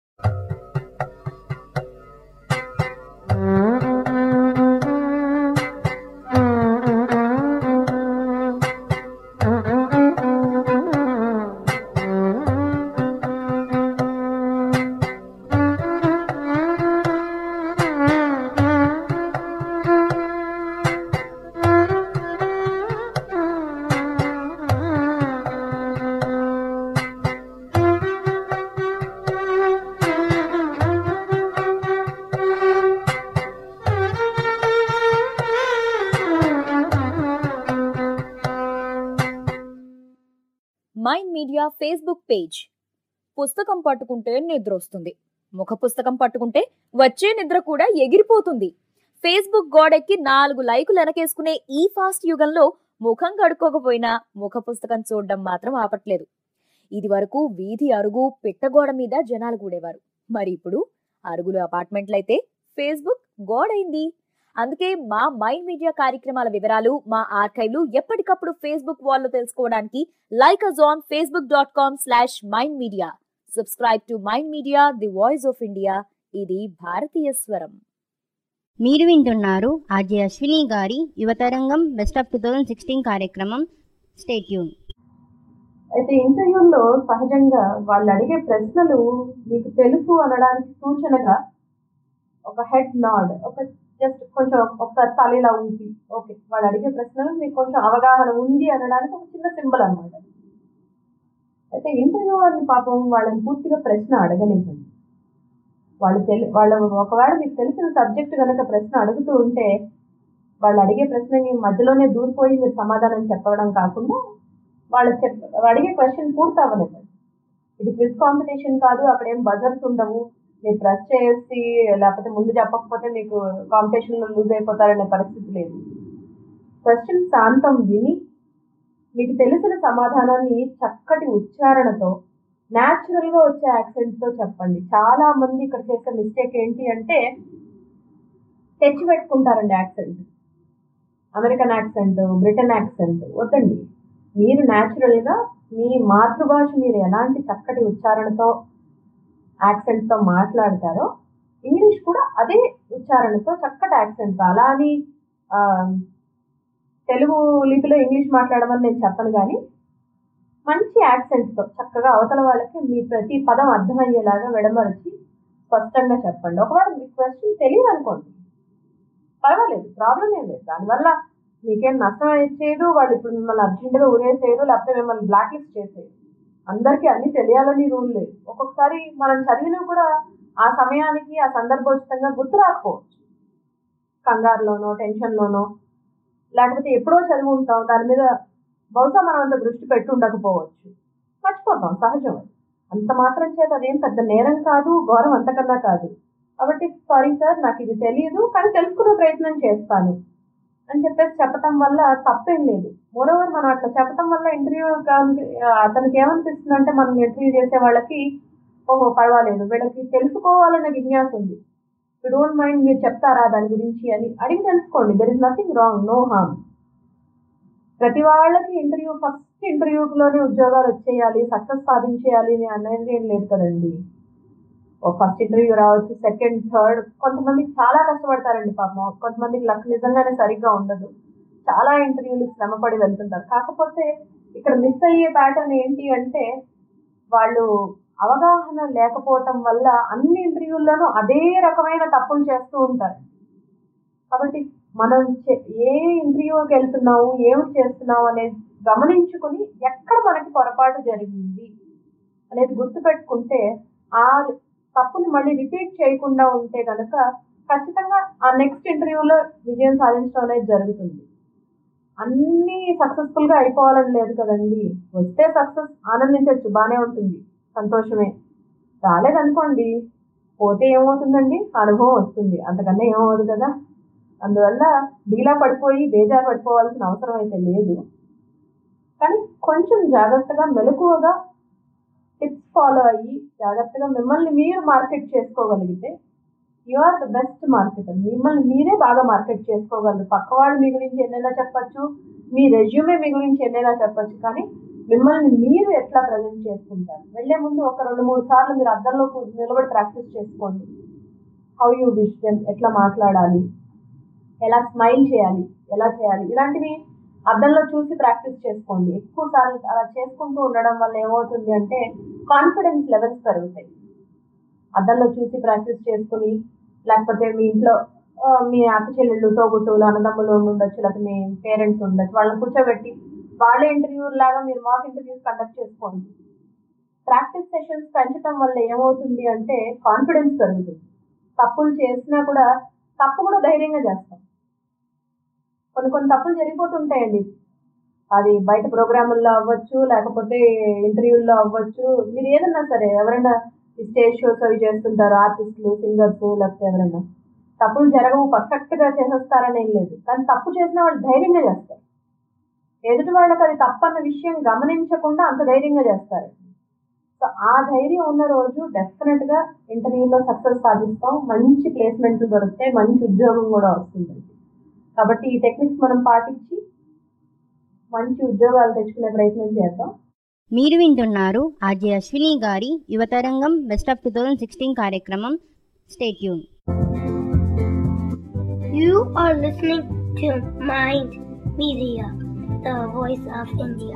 mind media facebook page పుస్తకం పట్టుకుంటే నిద్ర వస్తుంది ముఖ పుస్తకం పట్టుకుంటే వచ్చే నిద్ర కూడా ఎగిరిపోతుంది ఫేస్బుక్ గోడెక్కి నాలుగు లైకులు వెనకేసుకునే ఈ ఫాస్ట్ యుగంలో ముఖం కడుక్కోకపోయినా ముఖ పుస్తకం చూడడం మాత్రం ఆపట్లేదు ఇది వరకు వీధి అరుగు పిట్టగోడ మీద జనాలు కూడేవారు మరి ఇప్పుడు అరుగులు అపార్ట్మెంట్లయితే ఫేస్బుక్ గోడైంది అందుకే మా మైండ్ మీడియా కార్యక్రమాల వివరాలు మా ఆర్కైవ్లు ఎప్పటికప్పుడు ఫేస్బుక్ వాల్లో తెలుసుకోవడానికి like us on facebook dot com slash mind media subscribe to mind media the voice of India ఇది భారతీయ స్వరం మీరు వింటున్నారు ఆర్జే అశ్విని గారి Yuvatarangam best of two thousand sixteen కార్యక్రమం స్టేట్యూన్ అయితే ఇంటర్వ్యూల్లో సహజంగా వాళ్ళు అడిగే ప్రశ్నలు మీకు తెలుసు అనడానికి సూచనగా ఒక హెడ్ నాడ్ ఒక జస్ట్ కొంచెం ఒకసారి తల ఇలా ఊపి ఓకే వాళ్ళు అడిగే ప్రశ్నలు మీకు కొంచెం అవగాహన ఉంది అనడానికి ఒక చిన్న సింబల్ అనమాట అయితే ఇంటర్వ్యూ అని పాపం వాళ్ళని పూర్తిగా ప్రశ్న అడగనివ్వండి వాళ్ళు తెలి వాళ్ళు ఒకవేళ మీకు తెలిసిన సబ్జెక్ట్ కనుక ప్రశ్న అడుగుతూ ఉంటే వాళ్ళు అడిగే ప్రశ్నకి మధ్యలోనే దూరిపోయి మీరు సమాధానం చెప్పడం కాకుండా వాళ్ళు చెప్ అడిగే క్వశ్చన్ పూర్తి అవ్వనివ్వండి ఇది క్విజ్ కాంపిటీషన్ కాదు అక్కడ ఏం బజర్స్ ఉండవు మీరు ప్రెస్ చేసి లేకపోతే ముందు చెప్పకపోతే మీకు కాంపిటీషన్లో లూజ్ అయిపోతారనే పరిస్థితి లేదు క్వశ్చన్ శాంతం విని మీకు తెలిసిన సమాధానాన్ని చక్కటి ఉచ్చారణతో న్యాచురల్గా వచ్చే యాక్సెంట్తో చెప్పండి చాలా మంది ఇక్కడ చేసే మిస్టేక్ ఏంటి అంటే తెచ్చి పెట్టుకుంటారండి accent American accent Britain accent వద్దండి మీరు న్యాచురల్గా మీ మాతృభాష మీరు ఎలాంటి చక్కటి ఉచ్చారణతో యాక్సెంట్తో మాట్లాడతారో ఇంగ్లీష్ కూడా అదే ఉచ్చారణతో చక్కటి యాక్సెంట్ అలా అని ఆ, తెలుగు లిపిలో ఇంగ్లీష్ మాట్లాడమని నేను చెప్పను కానీ మంచి యాక్సెంట్తో చక్కగా అవతల వాళ్ళకి మీ ప్రతి పదం అర్థమయ్యేలాగా విడమరచి స్పష్టంగా చెప్పండి ఒకవేళ మీ క్వశ్చన్ తెలియదు అనుకోండి పర్వాలేదు ప్రాబ్లం ఏం లేదు దానివల్ల మీకేం నష్టం వచ్చేది వాళ్ళు ఇప్పుడు మిమ్మల్ని అర్జెంటుగా ఊరేసేయరు లేకపోతే మిమ్మల్ని బ్లాక్ లిస్ట్ చేసేయరు అందరికీ అన్ని తెలియాలని రూల్ లేదు ఒక్కొక్కసారి మనం చదివినా కూడా ఆ సమయానికి ఆ సందర్భోచితంగా గుర్తు రాకపోవచ్చు కంగారులోనో టెన్షన్లోనో లేకపోతే ఎప్పుడో చదివి ఉంటాం దాని మీద బహుశా మనం అంత దృష్టి పెట్టి ఉండకపోవచ్చు మర్చిపోతాం సహజం అది అంత మాత్రం చేత అదేం పెద్ద నేరం కాదు ఘోరం అంతకన్నా కాదు కాబట్టి సారీ సార్ నాకు ఇది తెలియదు కానీ తెలుసుకునే ప్రయత్నం చేస్తాను అని చెప్పేసి చెప్పటం వల్ల తప్పేం లేదు మోరోవర్ మనం అట్లా చెప్పటం వల్ల ఇంటర్వ్యూ అతనికి ఏమనిపిస్తుంది అంటే మనం ఇంటర్వ్యూ చేసే వాళ్ళకి ఓహో పర్వాలేదు వీళ్ళకి తెలుసుకోవాలన్న జిజ్ఞాస ఉంది యూ డోంట్ మైండ్ మీరు చెప్తారా దాని గురించి అని అడిగి తెలుసుకోండి there is nothing wrong no harm ప్రతి వాళ్ళకి ఇంటర్వ్యూ ఫస్ట్ ఇంటర్వ్యూలోనే ఉద్యోగాలు వచ్చేయాలి సక్సెస్ సాధించేయాలి అని అనేది ఏం లేదు కదండి ఒక ఫస్ట్ ఇంటర్వ్యూ రావచ్చు సెకండ్ థర్డ్ కొంతమందికి చాలా కష్టపడతారండి పాపం కొంతమందికి లక్ నిజంగానే సరిగ్గా ఉండదు చాలా ఇంటర్వ్యూలు శ్రమపడి వెళ్తుంటారు కాకపోతే ఇక్కడ మిస్ అయ్యే ప్యాటర్న్ ఏంటి అంటే వాళ్ళు అవగాహన లేకపోవటం వల్ల అన్ని ఇంటర్వ్యూల్లోనూ అదే రకమైన తప్పులు చేస్తూ ఉంటారు కాబట్టి మనం చే- ఏ ఇంటర్వ్యూకి వెళ్తున్నాము ఏమిటి చేస్తున్నాము అనేది గమనించుకొని ఎక్కడ మనకి పొరపాటు జరిగింది అనేది గుర్తుపెట్టుకుంటే ఆ తప్పుని మళ్ళీ రిపీట్ చేయకుండా ఉంటే కనుక ఖచ్చితంగా ఆ నెక్స్ట్ ఇంటర్వ్యూలో విజయం సాధించడం అనేది జరుగుతుంది అన్నీ సక్సెస్ఫుల్ గా అయిపోవాలని లేదు కదండి వస్తే సక్సెస్ ఆనందించవచ్చు బాగానే ఉంటుంది సంతోషమే రాలేదనుకోండి పోతే ఏమవుతుందండి అనుభవం వస్తుంది అంతకన్నా ఏమవుతుంది కదా అందువల్ల డీలా పడిపోయి బేజారు పడిపోవాల్సిన అవసరం అయితే లేదు కానీ కొంచెం జాగ్రత్తగా మెలకువగా టిప్స్ ఫాలో అయ్యి జాగ్రత్తగా మిమ్మల్ని మీరు మార్కెట్ చేసుకోగలిగితే you are the best marketer మిమ్మల్ని మీరే బాగా మార్కెట్ చేసుకోగలరు పక్క వాళ్ళు మీ గురించి ఎన్నైనా చెప్పచ్చు మీ రెజ్యూమే మీ గురించి ఎన్నైనా చెప్పచ్చు కానీ మిమ్మల్ని మీరు ఎట్లా ప్రజెంట్ చేసుకుంటారు వెళ్లే ముందు ఒక రెండు మూడు సార్లు మీరు అద్దంలో కూ- నిలబడి ప్రాక్టీస్ చేసుకోండి హౌ యూ విష్ దెమ్ ఎట్లా మాట్లాడాలి ఎలా స్మైల్ చేయాలి ఎలా చేయాలి ఇలాంటివి అద్దంలో చూసి ప్రాక్టీస్ చేసుకోండి ఎక్కువ సార్లు అలా చేసుకుంటూ ఉండడం వల్ల ఏమవుతుంది అంటే కాన్ఫిడెన్స్ లెవెల్స్ పెరుగుతాయి అద్దంలో చూసి ప్రాక్టీస్ చేసుకుని లేకపోతే మీ ఇంట్లో ఆ, మీ అక్క చెల్లెళ్ళు తోబుట్టువులు అన్నదమ్ములు ఉండి ఉండొచ్చు లేకపోతే మీ పేరెంట్స్ ఉండొచ్చు వాళ్ళని కూర్చోబెట్టి వాళ్ళే ఇంటర్వ్యూ లాగా మీరు మాక్ ఇంటర్వ్యూస్ కండక్ట్ చేసుకోండి ప్రాక్టీస్ సెషన్స్ పెంచడం వల్ల ఏమవుతుంది అంటే కాన్ఫిడెన్స్ పెరుగుతుంది తప్పులు చేసినా కూడా తప్పు కూడా ధైర్యంగా చేస్తాం కొన్ని కొన్ని తప్పులు జరిగిపోతుంటాయండి అది బయట ప్రోగ్రాముల్లో అవ్వచ్చు లేకపోతే ఇంటర్వ్యూల్లో అవ్వచ్చు మీరు ఏదన్నా సరే ఎవరైనా ఈ స్టేజ్ షోస్ అవి చేస్తుంటారు ఆర్టిస్టులు సింగర్స్ లేకపోతే ఎవరైనా తప్పులు జరగవు పర్ఫెక్ట్ గా చేసేస్తారని ఏం లేదు కానీ తప్పు చేసిన వాళ్ళు ధైర్యంగా చేస్తారు ఎదుటి వాళ్ళకి అది తప్పన్న విషయం గమనించకుండా అంత ధైర్యంగా చేస్తారు సో ఆ ధైర్యం ఉన్న రోజు డెఫినెట్ గా ఇంటర్వ్యూలో సక్సెస్ సాధిస్తాం మంచి ప్లేస్మెంట్లు దొరుకుతాయి మంచి ఉద్యోగం కూడా వస్తుంది కాబట్టి ఈ టెక్నిక్స్ మనం పాటించి మంచి ఉద్యోగాలు తెచ్చుకునే ప్రయత్నం చేద్దాం మీరు వింటున్నారు ఆర్జే అశ్విని గారి Yuvatarangam best of two thousand sixteen కార్యక్రమం stay tuned You are listening to Mind Media, the voice of India.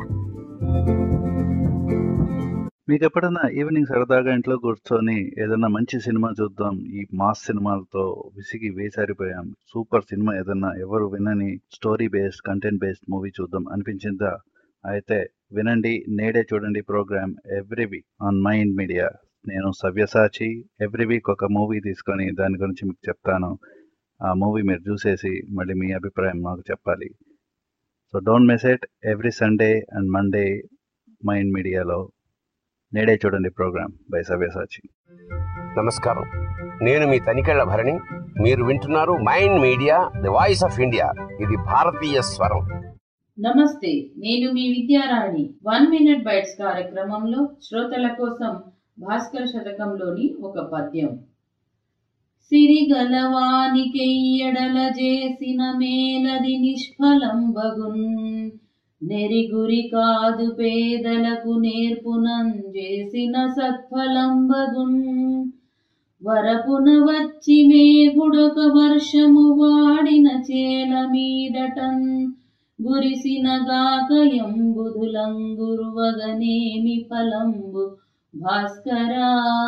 మీకు ఎప్పుడైనా ఈవినింగ్ సరదాగా ఇంట్లో కూర్చొని ఏదైనా మంచి సినిమా చూద్దాం ఈ మాస్ సినిమాలతో విసిగి వేసారిపోయాం సూపర్ సినిమా ఏదన్నా ఎవరు వినని story based content based movie చూద్దాం అనిపించిందా అయితే వినండి నేడే చూడండి program every week on mind media నేను సవ్యసాచి ఎవ్రీ వీక్ ఒక మూవీ తీసుకొని దాని గురించి మీకు చెప్తాను ఆ మూవీ మీరు చూసేసి మళ్ళీ మీ అభిప్రాయం మాకు చెప్పాలి so don't miss it every Sunday and Monday mind మీడియాలో నేడే చూడండి ప్రోగ్రామ్ బై సవ్యసాచి నమస్కారం నేను మీ తనికెళ్ల భరణి మీరు వింటున్నారు mind media the voice of India ఇది భారతీయ స్వరం నమస్తే నేను మీ విద్యారాణి వన్ మినిట్ బైట్స్ కార్యక్రమంలో శ్రోతల కోసం భాస్కర శతకంలోని ఒక పద్యం సిరిగలవానికెయ్యడల చేసిన మేలది నిష్ఫలంబగున్ నెరిగురి కాదు పేదలకు నేర్పునం చేసిన సత్ఫలంబగున్ వరపున వచ్చి మేఘుడొక వర్షము వాడిన చేల మీదటన్ గురిసిన గాకయంబుధులంగురువగనేమి ఫలంబు భాస్కరా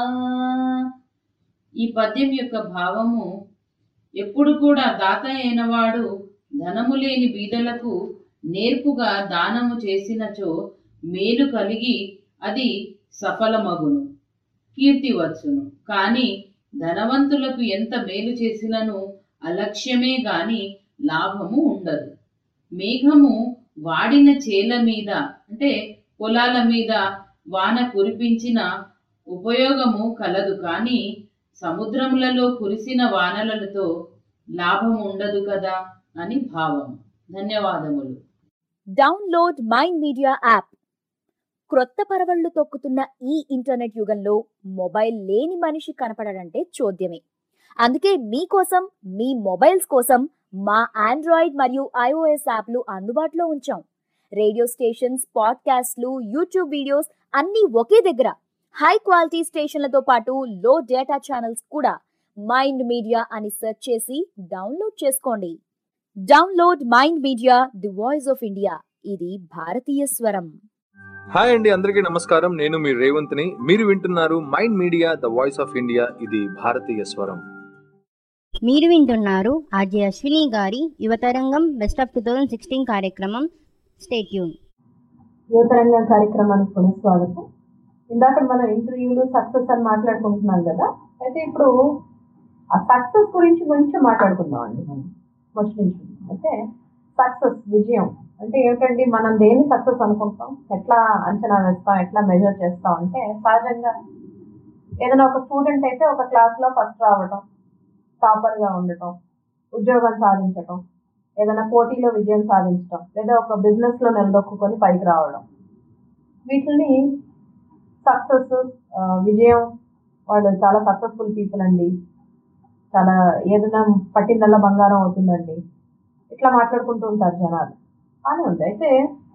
ఈ పద్యం యొక్క భావము ఎప్పుడు కూడా దాత అయినవాడు ధనము లేని బీదలకు నేర్పుగా దానము చేసినచో మేలు కలిగి అది సఫలమగును కీర్తి వచ్చును కానీ ధనవంతులకు ఎంత మేలు చేసినను అలక్ష్యమే గాని లాభము ఉండదు మేఘము వాడిన చేల మీద అంటే పొలాల మీద వాన కురిపించిన ఉపయోగము కలదు కానీ సముద్రములలో కురిసిన వానలతో లాభం ఉండదు కదా అని భావం ధన్యవాదములు డౌన్లోడ్ మైండ్ మీడియా యాప్ క్రొత్త పరవళ్లు తొక్కుతున్న ఈ ఇంటర్నెట్ యుగంలో మొబైల్ లేని మనిషి కనపడడంటే చోద్యమే అందుకే మీకోసం మీ మొబైల్స్ కోసం మా ఆండ్రాయిడ్ మరియు ఐఓఎస్ యాప్లు అందుబాటులో ఉంచాం రేడియో స్టేషన్స్ పాడ్కాస్ట్లు యూట్యూబ్ వీడియోస్ అన్నీ ఒకే దగ్గర హై క్వాలిటీ స్టేషన్లతో పాటు లో డేటా ఛానల్స్ కూడా మైండ్ మీడియా అని సెర్చ్ చేసి డౌన్లోడ్ చేసుకోండి download mind media the voice of India ఇది భారతీయ స్వరం హాయ్ అండి అందరికీ నమస్కారం నేను మీ రేవంత్ని మీరు వింటున్నారు mind media the voice of India ఇది భారతీయ స్వరం మీరు వింటున్నారు ఆర్జే అశ్విని గారి Yuvatarangam best of two thousand sixteen కార్యక్రమం స్టేట్యూన్ యువతరంగం కార్యక్రమానికి పునఃస్వాగతం ఇందాక మనం ఇంటర్వ్యూలు సక్సెస్ అని మాట్లాడుకుంటున్నాం కదా అయితే ఇప్పుడు ఆ సక్సెస్ గురించి కొంచెం మాట్లాడుకుందాం అండి మనం ముచ్చటించుకుందాం అయితే సక్సెస్ విజయం అంటే ఏమిటండి మనం దేన్ని సక్సెస్ అనుకుంటాం ఎట్లా అంచనా వేస్తాం ఎట్లా మెజర్ చేస్తాం అంటే సహజంగా ఏదైనా ఒక స్టూడెంట్ అయితే ఒక క్లాస్లో ఫస్ట్ రావటం టాపర్గా ఉండటం ఉద్యోగం సాధించటం ఏదైనా పోటీలో విజయం సాధించటం లేదా ఒక బిజినెస్లో నిలదొక్కుని పైకి రావడం వీటిని సక్సెస్ విజయం వాళ్ళు చాలా సక్సెస్ఫుల్ పీపుల్ అండి చాలా ఏదైనా పట్టిందల్లా బంగారం అవుతుందండి ఇట్లా మాట్లాడుకుంటూ ఉంటారు జనాలు బాగానే ఉంది అయితే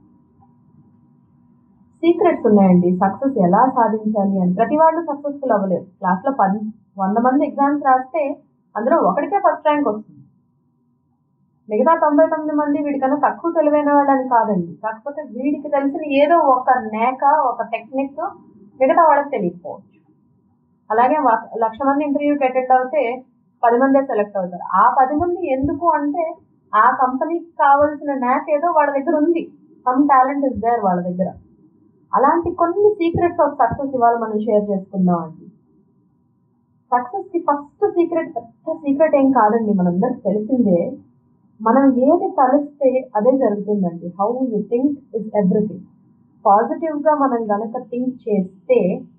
సీక్రెట్స్ ఉన్నాయండి సక్సెస్ ఎలా సాధించాలి అని ప్రతి వాళ్ళు సక్సెస్ఫుల్ అవ్వలేదు క్లాస్లో పది వంద మంది ఎగ్జామ్స్ రాస్తే అందులో ఒకటికే ఫస్ట్ ర్యాంక్ వస్తుంది మిగతా తొంభై తొమ్మిది మంది వీడికన్నా తక్కువ తెలివైన వాళ్ళని కాదండి కాకపోతే వీడికి తెలిసిన ఏదో ఒక నేక ఒక టెక్నిక్ మిగతా వాళ్ళకి తెలియకపోవచ్చు అలాగే లక్ష మంది ఇంటర్వ్యూకి అటెండ్ అవుతే పది మందే సెలెక్ట్ అవుతారు ఆ పది మంది ఎందుకు అంటే ఆ కంపెనీకి కావాల్సిన న్యాక్ ఏదో వాళ్ళ దగ్గర ఉంది సమ్ టాలెంట్ ఇస్ దేర్ వాళ్ళ దగ్గర అలాంటి కొన్ని సీక్రెట్స్ ఆఫ్ సక్సెస్ ఇవాళ మనం షేర్ చేసుకుందాం అండి సక్సెస్ కి ఫస్ట్ సీక్రెట్ పెద్ద సీక్రెట్ ఏం కాదండి మనందరికి తెలిసిందే మనం ఏది తలిస్తే అదే జరుగుతుందండి how you think is everything పాజిటివ్గా మనం గనక థింక్ చేస్తే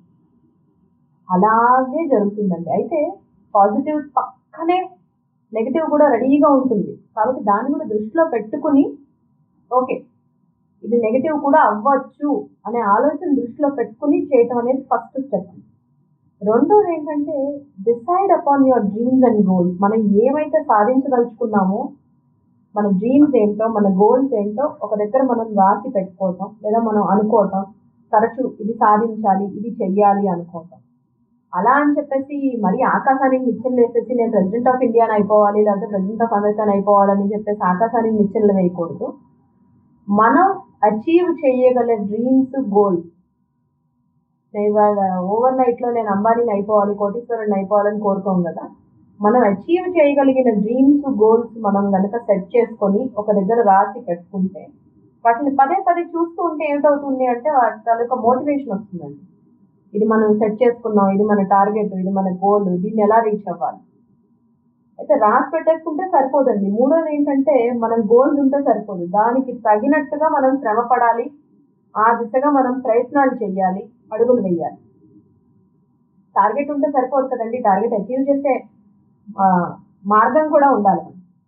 అలాగే జరుగుతుందండి అయితే పాజిటివ్ పక్కనే నెగిటివ్ కూడా రెడీగా ఉంటుంది కాబట్టి దాన్ని కూడా దృష్టిలో పెట్టుకుని ఓకే ఇది నెగిటివ్ కూడా అవ్వచ్చు అనే ఆలోచన దృష్టిలో పెట్టుకుని చేయటం అనేది ఫస్ట్ స్టెప్ రెండోది ఏంటంటే decide upon your dreams and goals మనం ఏమైతే సాధించదలుచుకున్నామో మన డ్రీమ్స్ ఏంటో మన గోల్స్ ఏంటో ఒక దగ్గర మనం రాసి పెట్టుకోవటం లేదా మనం అనుకోవటం తరచు ఇది సాధించాలి ఇది చెయ్యాలి అనుకోవటం అలా అని చెప్పేసి మరీ ఆకాశానికి నిచ్చెనలు వేసేసి నేను ప్రెసిడెంట్ ఆఫ్ ఇండియాని అయిపోవాలి లేకపోతే ప్రెసిడెంట్ ఆఫ్ అమెరికాని అయిపోవాలని చెప్పేసి ఆకాశానికి నిచ్చెనలు వేయకూడదు మనం అచీవ్ చేయగల డ్రీమ్స్ గోల్స్ ఇవాళ ఓవర్ నైట్లో నేను అంబానీని అయిపోవాలి కోటీశ్వరుని అయిపోవాలని కోరుకోం కదా మనం అచీవ్ చేయగలిగిన డ్రీమ్స్ గోల్స్ మనం కనుక సెట్ చేసుకొని ఒక దగ్గర రాసి పెట్టుకుంటే వాటిని పదే పదే చూస్తూ ఉంటే ఏమిటవుతుంది అంటే వాటి తాలూకా మోటివేషన్ వస్తుందండి ఇది మనం సెట్ చేసుకున్నాం ఇది మన టార్గెట్ ఇది మన గోల్ దీన్ని ఎలా రీచ్ అవ్వాలి అయితే రాసి పెట్టేసుకుంటే సరిపోదండి మూడోది ఏంటంటే మనం గోల్స్ ఉంటే సరిపోదు దానికి తగినట్టుగా మనం శ్రమ పడాలి ఆ దిశగా మనం ప్రయత్నాలు చేయాలి అడుగులు వేయాలి టార్గెట్ ఉంటే సరిపోదు కదండి టార్గెట్ అచీవ్ చేసే మార్గం కూడా ఉండాలి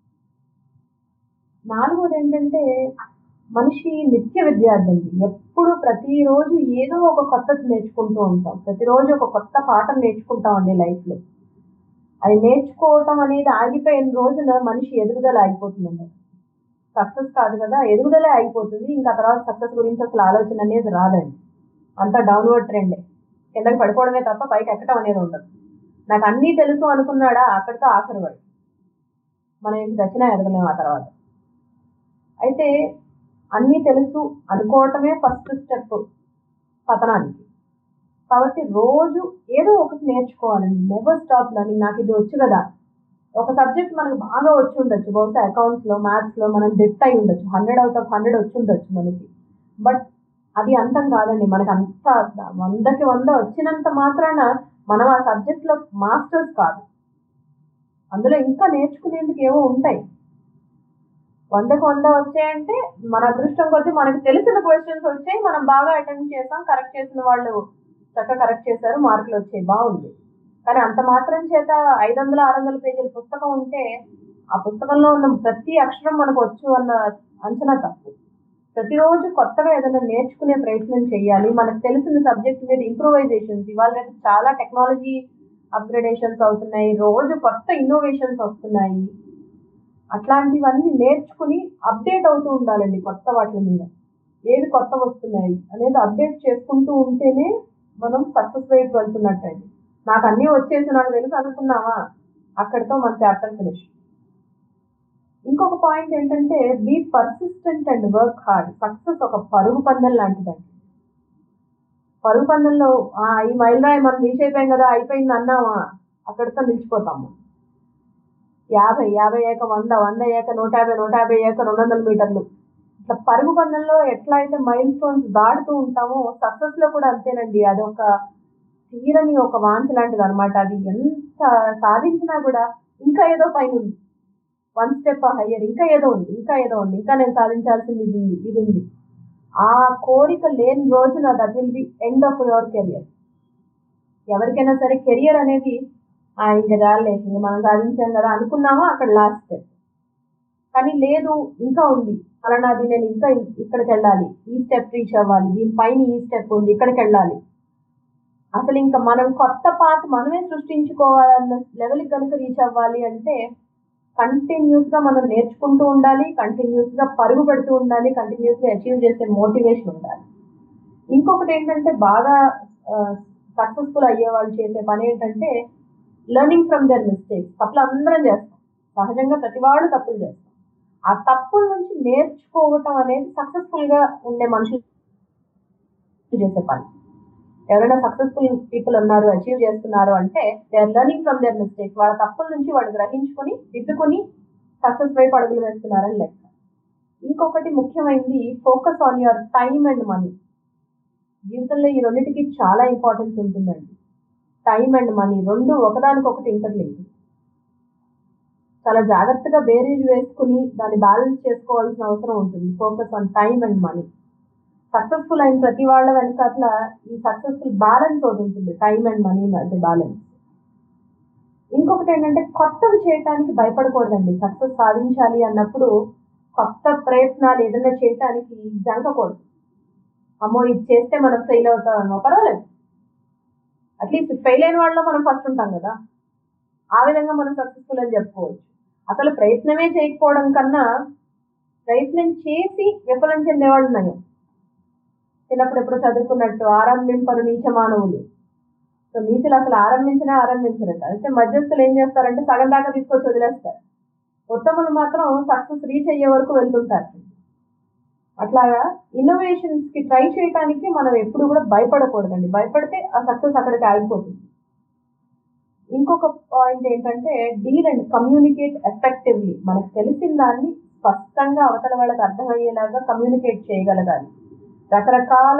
నాలుగోది ఏంటంటే మనిషి నిత్య విద్యార్థి అండి ఎప్పుడు ప్రతిరోజు ఏదో ఒక కొత్తది నేర్చుకుంటూ ఉంటాం ప్రతిరోజు ఒక కొత్త పాఠం నేర్చుకుంటాం అండి లైఫ్లో అది నేర్చుకోవటం అనేది ఆగిపోయిన రోజున మనిషి ఎదుగుదల ఆగిపోతుందండి సక్సెస్ కాదు కదా ఎదుగుదలే ఆగిపోతుంది ఇంకా తర్వాత సక్సెస్ గురించి అసలు ఆలోచన అనేది రాదండి అంతా డౌన్వర్డ్ ట్రెండే కిందకి పడిపోవడమే తప్ప పైకి ఎక్కడం అనేది ఉండదు నాకు అన్నీ తెలుసు అనుకున్నాడా అక్కడితో ఆఖరి వాడు మనం ఏం దచ్చినా ఎదగలేము ఆ తర్వాత అయితే అన్నీ తెలుసు అనుకోవటమే ఫస్ట్ స్టెప్ పతనానికి కాబట్టి రోజు ఏదో ఒకటి నేర్చుకోవాలండి నెవర్ స్టాప్ లర్నింగ్ నాకు ఇది వచ్చు కదా ఒక సబ్జెక్ట్ మనకు బాగా వచ్చి ఉండొచ్చు బహుశా అకౌంట్స్లో మ్యాథ్స్లో మనం డెట్ అయి ఉండొచ్చు హండ్రెడ్ అవుట్ ఆఫ్ హండ్రెడ్ వచ్చి ఉండొచ్చు మనకి బట్ అది అంతం కాదండి మనకు అంత వందకి వంద వచ్చినంత మాత్రాన మనం ఆ సబ్జెక్ట్లో మాస్టర్స్ కాదు అందులో ఇంకా నేర్చుకునేందుకు ఏవో ఉంటాయి వందకు వంద వచ్చాయంటే మన అదృష్టం కొద్దీ మనకు తెలిసిన క్వశ్చన్స్ వచ్చాయి మనం బాగా అటెండ్ చేసాం కరెక్ట్ చేసిన వాళ్ళు చక్కగా కరెక్ట్ చేశారు మార్కులు వచ్చాయి బాగుంది కానీ అంత మాత్రం చేత ఐదు వందల ఆరు వందల పేజీల పుస్తకం ఉంటే ఆ పుస్తకంలో ఉన్న ప్రతి అక్షరం మనకు వచ్చు అన్న అంచనా తప్పు ప్రతిరోజు కొత్తగా ఏదైనా నేర్చుకునే ప్రయత్నం చేయాలి మనకు తెలిసిన సబ్జెక్ట్ మీద ఇంప్రూవైజేషన్స్ ఇవాళ రేపు చాలా టెక్నాలజీ అప్గ్రేడేషన్స్ అవుతున్నాయి రోజు కొత్త ఇన్నోవేషన్స్ వస్తున్నాయి అట్లాంటివన్నీ నేర్చుకుని అప్డేట్ అవుతూ ఉండాలండి కొత్త వాటి మీద ఏవి కొత్త వస్తున్నాయి అనేది అప్డేట్ చేసుకుంటూ ఉంటేనే మనం సక్సెస్ వైపు వెళ్తున్నట్టండి నాకు అన్నీ వచ్చేసి నాకు తెలుసు అనుకున్నావా అక్కడితో మన చాప్టర్ ఫినిష్ ఇంకొక పాయింట్ ఏంటంటే be persistent and work hard success ఒక పరుగు పందెం లాంటిదండి పరుగు పందెంలో "ఆ, ఈ మైల్ రాయి మనం రీచ్ అయిపోయాం కదా అయిపోయింది అన్నామా అక్కడితో నిలిచిపోతాము యాభై యాభై ఏక వంద వంద ఏక నూట యాభై నూట యాభై ఏక రెండు వందల మీటర్లు ఇట్లా పరుగు పందెంలో ఎట్లా అయితే మైల్ స్టోన్స్ దాటుతూ ఉంటామో సక్సెస్ లో కూడా అంతేనండి అదొక తీరని ఒక వాంఛ లాంటిది అనమాట అది ఎంత సాధించినా కూడా ఇంకా ఏదో పైన ఉంది వన్ స్టెప్ హయ్యర్ ఇంకా ఏదో ఉంది ఇంకా ఏదో ఉంది ఇంకా నేను సాధించాల్సింది ఇది ఉంది ఇది ఉంది ఆ కోరిక లేని రోజున that will be end of your career ఎవరికైనా సరే కెరియర్ అనేది "ఆ, ఇంకా చాలే ఇంక మనం సాధించాం కదా అనుకున్నామా అక్కడ లాస్ట్ స్టెప్ కానీ లేదు ఇంకా ఉంది అలానాది నేను ఇంకా ఇక్కడికి వెళ్ళాలి ఈ స్టెప్ రీచ్ అవ్వాలి దీనిపైన ఈ స్టెప్ ఉంది ఇక్కడికి వెళ్ళాలి అసలు ఇంకా మనం కొత్త పాత మనమే సృష్టించుకోవాలన్న లెవెల్కి కనుక రీచ్ అవ్వాలి అంటే కంటిన్యూస్ గా మనం నేర్చుకుంటూ ఉండాలి కంటిన్యూస్ గా పరుగు పెడుతూ ఉండాలి కంటిన్యూస్ గా అచీవ్ చేసే మోటివేషన్ ఉండాలి ఇంకొకటి ఏంటంటే బాగా సక్సెస్ఫుల్ అయ్యే వాళ్ళు చేసే పని ఏంటంటే లెర్నింగ్ ఫ్రమ్ దర్ మిస్టేక్స్ తప్పులు అందరం చేస్తాం సహజంగా ప్రతి వాడు తప్పులు చేస్తాం ఆ తప్పుల నుంచి నేర్చుకోవటం అనేది సక్సెస్ఫుల్ గా ఉండే మనుషులు చేసే పని ఎవరైనా సక్సెస్ఫుల్ పీపుల్ ఉన్నారు అచీవ్ చేస్తున్నారు అంటే they are learning from their mistakes వాళ్ళ తప్పుల నుంచి వాళ్ళు గ్రహించుకొని దిద్దుకొని సక్సెస్ వైపు అడుగులు వేస్తున్నారని లెక్క ఇంకొకటి ముఖ్యమైనది focus on your time and money జీవితంలో ఈ రెండింటికి చాలా ఇంపార్టెన్స్ ఉంటుందండి టైం అండ్ మనీ రెండు ఒకదానికొకటి ఇంటర్లింక్ చాలా జాగ్రత్తగా బేరీజ్ వేసుకుని దాన్ని బ్యాలెన్స్ చేసుకోవాల్సిన అవసరం ఉంటుంది focus on time and money successful అయిన ప్రతి వాళ్ళ వెనకాల ఈ సక్సెస్ఫుల్ బ్యాలెన్స్ ఒకటి ఉంటుంది టైం అండ్ మనీ మధ్య బ్యాలెన్స్ ఇంకొకటి ఏంటంటే కొత్తవి చేయటానికి భయపడకూడదండి సక్సెస్ సాధించాలి అన్నప్పుడు కొత్త ప్రయత్నాలు ఏదైనా చేయటానికి జంకకూడదు అమ్మో ఇది చేస్తే మనం ఫెయిల్ అవుతామేమో పర్వాలేదు అట్లీస్ట్ ఫెయిల్ అయిన వాళ్ళలో మనం ఫస్ట్ ఉంటాం కదా ఆ విధంగా మనం సక్సెస్ఫుల్ అని చెప్పుకోవచ్చు అసలు ప్రయత్నమే చేయకపోవడం కన్నా ప్రయత్నం చేసి విఫలం చెందేవాళ్ళు నయం చిన్నప్పుడు ఎప్పుడు చదువుకున్నట్టు ఆరంభింపరు నీచ మానవులు సో నీచులు అసలు ఆరంభించినా ఆరంభించరట అయితే మధ్యస్థులు ఏం చేస్తారంటే సగం దాకా తీసుకొచ్చి వదిలేస్తారు ఉత్తములు మాత్రం సక్సెస్ రీచ్ అయ్యే వరకు వెళ్తుంటారు అట్లాగా ఇన్నోవేషన్స్ కి ట్రై చేయడానికి మనం ఎప్పుడు కూడా భయపడకూడదండి భయపడితే ఆ సక్సెస్ అక్కడికి ఆగిపోతుంది ఇంకొక పాయింట్ ఏంటంటే డీల్ అండ్ కమ్యూనికేట్ ఎఫెక్టివ్లీ మనకు తెలిసిన దాన్ని స్పష్టంగా అవతల వాళ్ళకి అర్థమయ్యేలాగా కమ్యూనికేట్ చేయగలగాలి రకరకాల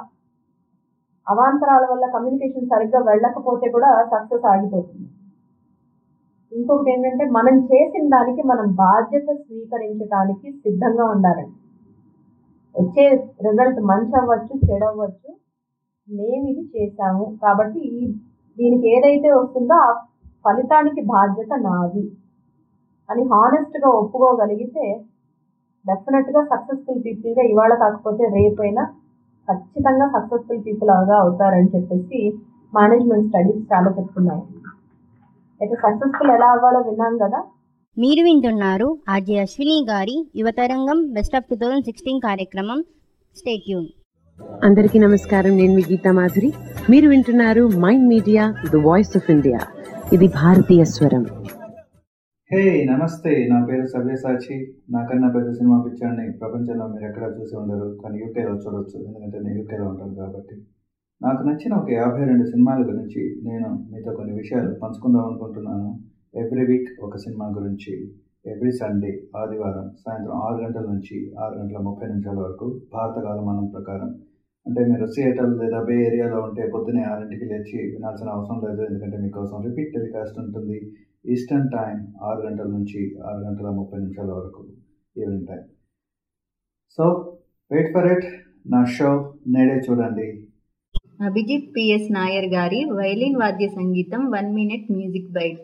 అవాంతరాల వల్ల కమ్యూనికేషన్ సరిగ్గా వెళ్ళకపోతే కూడా సక్సెస్ ఆగిపోతుంది ఇంకొకటి ఏంటంటే మనం చేసిన దానికి మనం బాధ్యత స్వీకరించడానికి సిద్ధంగా ఉండాలండి వచ్చే రిజల్ట్ మంచి అవ్వచ్చు చెడు అవ్వచ్చు మేము ఇది చేశాము కాబట్టి ఈ దీనికి ఏదైతే వస్తుందో ఆ ఫలితానికి బాధ్యత నాది అని హానెస్ట్గా ఒప్పుకోగలిగితే డెఫినెట్గా సక్సెస్ఫుల్ పీపుల్గా ఇవాళ కాకపోతే రేపైనా ఖచ్చితంగా సక్సెస్ఫుల్ పీపుల్ అవగా అవుతారని చెప్పేసి మేనేజ్మెంట్ స్టడీస్ చాలా చెప్తున్నాయి అయితే సక్సెస్ఫుల్ ఎలా అవ్వాలో విన్నాం కదా మీరు వింటున్నారు ఆర్జే అశ్విని గారి Yuvatarangam best of two thousand sixteen కార్యక్రమం స్టేట్యూన్ అందరికీ నమస్కారం నేను మీ గీతా మాధురి మీరు వింటున్నారు mind media the voice of India ఇది భారతీయ స్వరం హే నమస్తే నా పేరు సవ్యసాచి నాకన్నా పెద్ద సినిమా పిక్చర్ని ప్రపంచంలో మీరు ఎక్కడ చూసి ఉండరు కానీ యూకేలో చూడొచ్చు ఎందుకంటే నేను యూకేలో ఉంటాను కాబట్టి నాకు నచ్చిన ఒక యాభై రెండు సినిమాల గురించి నేను మీతో కొన్ని విషయాలు పంచుకుందాం అనుకుంటున్నాను ఎవ్రీ వీక్ ఒక సినిమా గురించి ఎవ్రీ సండే ఆదివారం సాయంత్రం ఆరు గంటల నుంచి ఆరు గంటల ముప్పై నిమిషాల వరకు భారత కాలమానం ప్రకారం అంటే మీరు సియేటర్ లేదా బే ఏరియాలో ఉంటే పొద్దునే ఆరింటికి లేచి వినాల్సిన అవసరం లేదు ఎందుకంటే మీకోసం రిపీట్ టెలికాస్ట్ ఉంటుంది ఈస్టర్న్ టైం ఆరు గంటల నుంచి ఆరు గంటల ముప్పై నిమిషాల వరకు evening time so wait for it నా షో నేడే చూడండి అభిజిత్ పిఎస్ నాయర్ గారి వైలిన్ వాద్య సంగీతం one minute music byte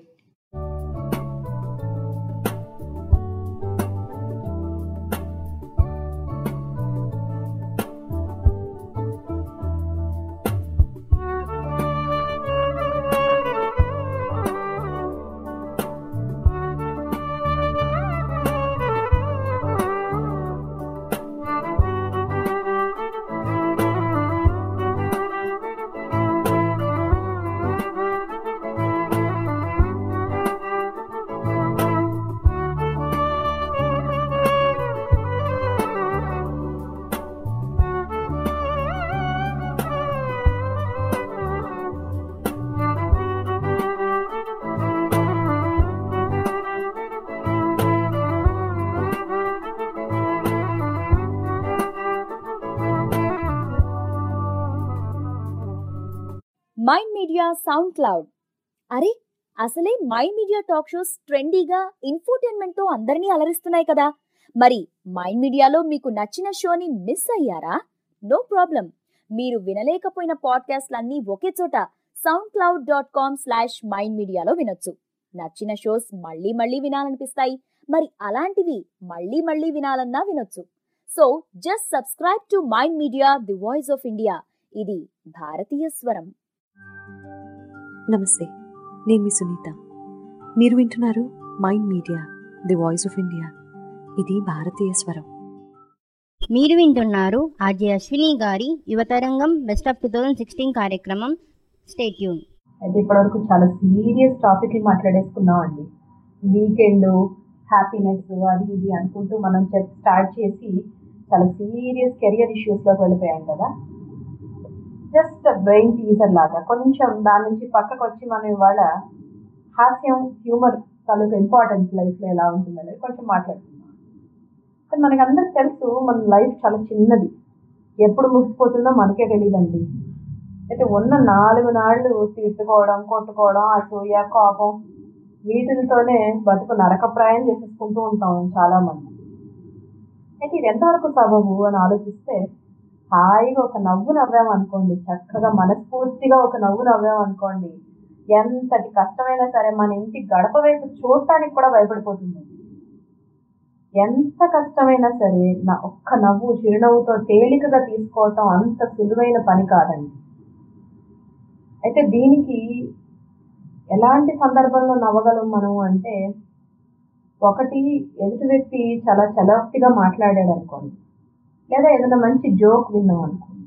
mind media SoundCloud అరే అసలే మైండ్ మీడియా టాక్ షోస్ ట్రెండీగా ఇన్ఫోటైన్మెంట్ తో అందరినీ అలరిస్తున్నాయి కదా మరి మైండ్ మీడియాలో మీకు నచ్చిన షోని మిస్ అయ్యారా నో ప్రాబ్లం మీరు వినలేకపోయిన పాడ్కాస్ట్లన్నీ ఒకే చోట SoundCloud dot com slash mind మీడియాలో వినొచ్చు నచ్చిన షోస్ మళ్ళీ మళ్ళీ వినాలనిపిస్తాయి మరి అలాంటివి మళ్ళీ మళ్ళీ వినాలన్నా వినొచ్చు so just subscribe to mind media the voice of India ఇది భారతీయ స్వరం నమస్తే నేను మీ సునీత మీరు వింటున్నారు mind media the voice of India ఇది భారతీయ స్వరం మీరు వింటున్నారు ఆర్జే అశ్విని గారి Yuvatarangam best of two thousand sixteen కార్యక్రమం స్టేట్యూన్ అయితే ఇప్పటివరకు చాలా సీరియస్ టాపిక్లు మాట్లాడేసుకున్నాం అండి వీకెండ్ హ్యాపీనెస్ అది ఇది అనుకుంటూ మనం స్టార్ట్ చేసి చాలా సీరియస్ కెరియర్ ఇష్యూస్లోకి వెళ్ళిపోయాం కదా జస్ట్ బ్రెయిన్ టీజర్ లాగా కొంచెం దాని నుంచి పక్కకు వచ్చి మనం ఇవాళ హాస్యం హ్యూమర్ తాలూకు ఇంపార్టెన్స్ లైఫ్లో ఎలా ఉంటుందనేది కొంచెం మాట్లాడుకుందాం కానీ మనకి అందరికి తెలుసు మన లైఫ్ చాలా చిన్నది ఎప్పుడు ముగిసిపోతుందో మనకే తెలియదండి అయితే ఉన్న నాలుగు నాళ్ళు తీర్చుకోవడం కొట్టుకోవడం అసూయ కోపం వీటితోనే బతుకు నరకప్రాయం చేసేసుకుంటూ ఉంటాం చాలా మంది అయితే ఇది ఎంతవరకు సబబు అని ఆలోచిస్తే హాయిగా ఒక నవ్వు నవ్వాం అనుకోండి చక్కగా మనస్ఫూర్తిగా ఒక నవ్వు నవ్వాం అనుకోండి ఎంతటి కష్టమైనా సరే మన ఇంటి గడప వైపు చూడటానికి కూడా భయపడిపోతుంది ఎంత కష్టమైనా సరే నా ఒక్క నవ్వు చిరునవ్వుతో తేలికగా తీసుకోవటం అంత సులువైన పని కాదండి అయితే దీనికి ఎలాంటి సందర్భంలో నవ్వగలం మనం అంటే ఒకటి ఎదుటి వ్యక్తి చాలా చలోక్తిగా మాట్లాడాడు అనుకోండి లేదా ఏదైనా మంచి జోక్ విన్నాం అనుకోండి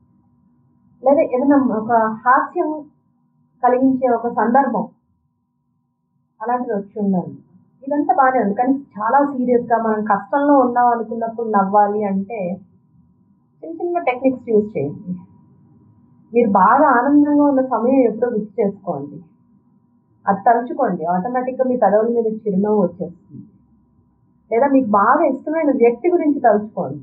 లేదా ఏదైనా ఒక హాస్యం కలిగించే ఒక సందర్భం అలాంటిది వచ్చి ఉండాలి ఇదంతా బాగానే ఉంది కానీ చాలా సీరియస్గా మనం కష్టంలో ఉన్నాం అనుకున్నప్పుడు నవ్వాలి అంటే చిన్న చిన్న టెక్నిక్స్ యూజ్ చేయండి మీరు బాగా ఆనందంగా ఉన్న సమయం ఎప్పుడో గుర్తు చేసుకోండి అది తలుచుకోండి ఆటోమేటిక్గా మీ పెదవుల మీద చిరునవ్వు వచ్చేస్తుంది లేదా మీకు బాగా ఇష్టమైన వ్యక్తి గురించి తలుచుకోండి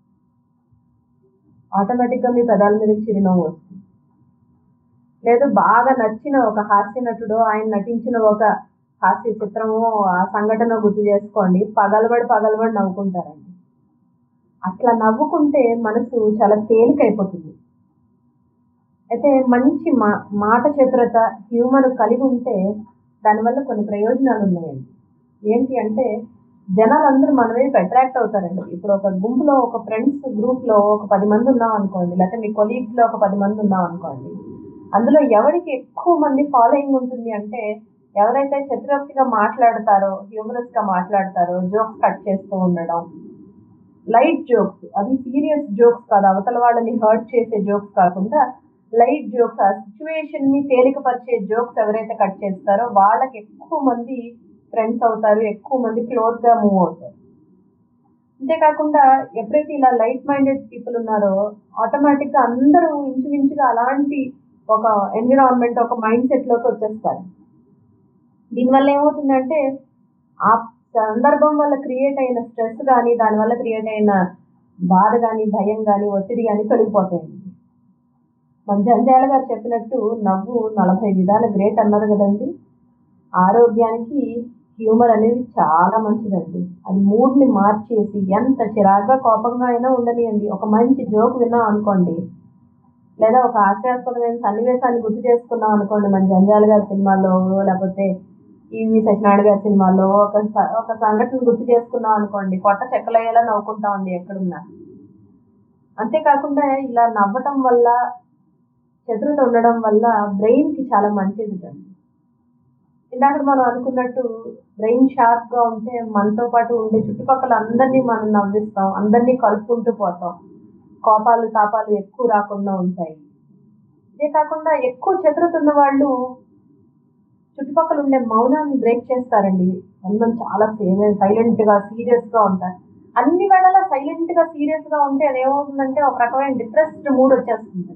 ఆటోమేటిక్గా మీ పెదాల మీద చిరునవ్వు వస్తుంది లేదు బాగా నచ్చిన ఒక హాస్య నటుడు ఆయన నటించిన ఒక హాస్య చిత్రము ఆ సంఘటన గుర్తు చేసుకోండి పగలబడి పగలబడి నవ్వుకుంటారండి అట్లా నవ్వుకుంటే మనసు చాలా తేలికైపోతుంది అయితే మంచి మా మాట చతురత హ్యూమర్ కలిగి ఉంటే దానివల్ల కొన్ని ప్రయోజనాలు ఉన్నాయండి ఏంటి అంటే జనాలందరూ మన వైపు అట్రాక్ట్ అవుతారండి ఇప్పుడు ఒక గుంపులో ఒక ఫ్రెండ్స్ గ్రూప్లో ఒక పది మంది ఉన్నాం అనుకోండి లేకపోతే మీ కొలీగ్స్లో ఒక పది మంది ఉన్నాం అనుకోండి అందులో ఎవరికి ఎక్కువ మంది ఫాలోయింగ్ ఉంటుంది అంటే ఎవరైతే చతురోక్తిగా మాట్లాడతారో హ్యూమరస్ గా మాట్లాడతారో జోక్స్ కట్ చేస్తూ ఉండడం లైట్ జోక్స్ అవి సీరియస్ జోక్స్ కాదు అవతల వాళ్ళని హర్ట్ చేసే జోక్స్ కాకుండా లైట్ జోక్స్ ఆ సిచ్యువేషన్ ని తేలికపరిచే జోక్స్ ఎవరైతే కట్ చేస్తారో వాళ్ళకి ఎక్కువ మంది ఫ్రెండ్స్ అవుతారు ఎక్కువ మంది క్లోజ్ గా మూవ్ అవుతారు అంతేకాకుండా ఎప్పుడైతే ఇలా లైట్ మైండెడ్ పీపుల్ ఉన్నారో ఆటోమేటిక్ గా అందరూ ఇంచుమించుగా అలాంటి ఒక ఎన్విరాన్మెంట్ ఒక మైండ్ సెట్ లోకి వచ్చేస్తారు దీనివల్ల ఏమవుతుందంటే ఆ సందర్భం వల్ల క్రియేట్ అయిన స్ట్రెస్ కానీ దానివల్ల క్రియేట్ అయిన బాధ కానీ భయం కానీ ఒత్తిడి కానీ తొలగిపోతాయండి మన జంజాల గారు చెప్పినట్టు నవ్వు నలభై విధాల గ్రేట్ అన్నారు కదండి ఆరోగ్యానికి హ్యూమర్ అనేది చాలా మంచిదండి అది మూడ్ని మార్చేసి ఎంత చిరాగ్గా కోపంగా అయినా ఉండనియండి ఒక మంచి జోక్ విన్నాం అనుకోండి లేదా ఒక హాస్యాస్పదమైన సన్నివేశాన్ని గుర్తు చేసుకున్నాం అనుకోండి మన జంజాల గారి సినిమాలో లేకపోతే ఈవి సత్యనారాయణ గారి సినిమాలో ఒక స- ఒక సంఘటన గుర్తు చేసుకున్నాం అనుకోండి పొట్ట చెక్కలయ్యేలా నవ్వుకుంటామండి ఎక్కడున్నా అంతేకాకుండా ఇలా నవ్వటం వల్ల చతురత ఉండడం వల్ల బ్రెయిన్ కి చాలా మంచిది అండి ఇందాక మనం అనుకున్నట్టు బ్రెయిన్ షార్ప్ గా ఉంటే మనతో పాటు ఉండే చుట్టుపక్కల అందరినీ మనం నవ్విస్తాం అందరినీ కలుపుకుంటూ పోతాం కోపాలు తాపాలు ఎక్కువ రాకుండా ఉంటాయి ఇదే కాకుండా ఎక్కువ చతురత ఉన్న వాళ్ళు చుట్టుపక్కల ఉండే మౌనాన్ని బ్రేక్ చేస్తారండి అందరం చాలా సైలెంట్ గా సీరియస్ గా ఉంటారు అన్ని వేళలా సైలెంట్ గా సీరియస్ గా ఉంటే అది ఏమవుతుందంటే ఒక రకమైన డిప్రెస్డ్ మూడ్ వచ్చేస్తుంది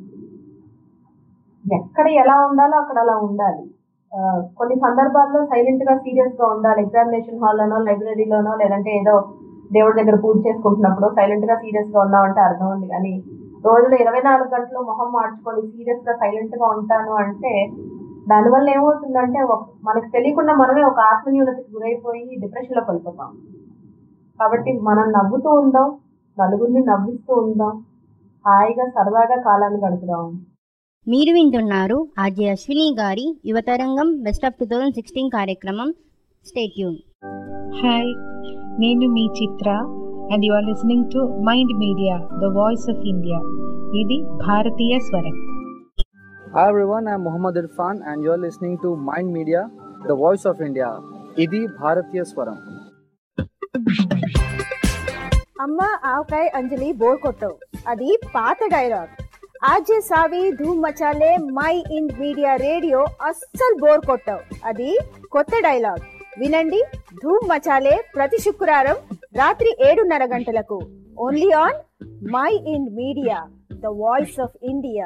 ఎక్కడ ఎలా ఉండాలో అక్కడ అలా ఉండాలి ఆ, కొన్ని సందర్భాల్లో సైలెంట్ గా సీరియస్ గా ఉండాలి ఎగ్జామినేషన్ హాల్లోనో లైబ్రరీలోనో లేదంటే ఏదో దేవుడి దగ్గర పూజ చేసుకుంటున్నప్పుడు సైలెంట్ గా సీరియస్ గా ఉన్నామంటే అర్థం ఉంది కానీ రోజులో ఇరవై నాలుగు గంటలు మొహం మార్చుకొని సీరియస్ గా సైలెంట్ గా ఉంటాను అంటే దానివల్ల ఏమవుతుందంటే ఒక- మనకు తెలియకుండా మనమే ఒక ఆత్మన్యూనతకి గురైపోయి డిప్రెషన్ లోకి వెళ్ళిపోతాం కాబట్టి మనం నవ్వుతూ ఉందాం నలుగురిని నవ్విస్తూ ఉందాం హాయిగా సరదాగా కాలాన్ని గడుపుదాం మీరు వింటున్నారు ఆర్జే అశ్విని గారి Yuvatarangam best of two thousand sixteen కార్యక్రమం స్టేట్యూన్ హాయ్ నేను మీ Chitra and you are listening to mind media the voice of India ఇది భారతీయ స్వరం Hi everyone, I'm Muhammad Irfan and you're listening to Mind Media, the voice of India. ఇది భారతీయ స్వరం అమ్మ ఆవకాయ అంజలి బోర్ కొట్టవు అది పాత డైలాగ్ ఆజే సావి ధూమ్ మచాలే మై ఇన్ మీడియా రేడియో అస్సలు బోర్ కొట్టవు అది కొత్త డైలాగ్ వినండి ధూమ్ మచాలే ప్రతి శుక్రవారం రాత్రి ఏడున్నర గంటలకు only on mind media the voice of India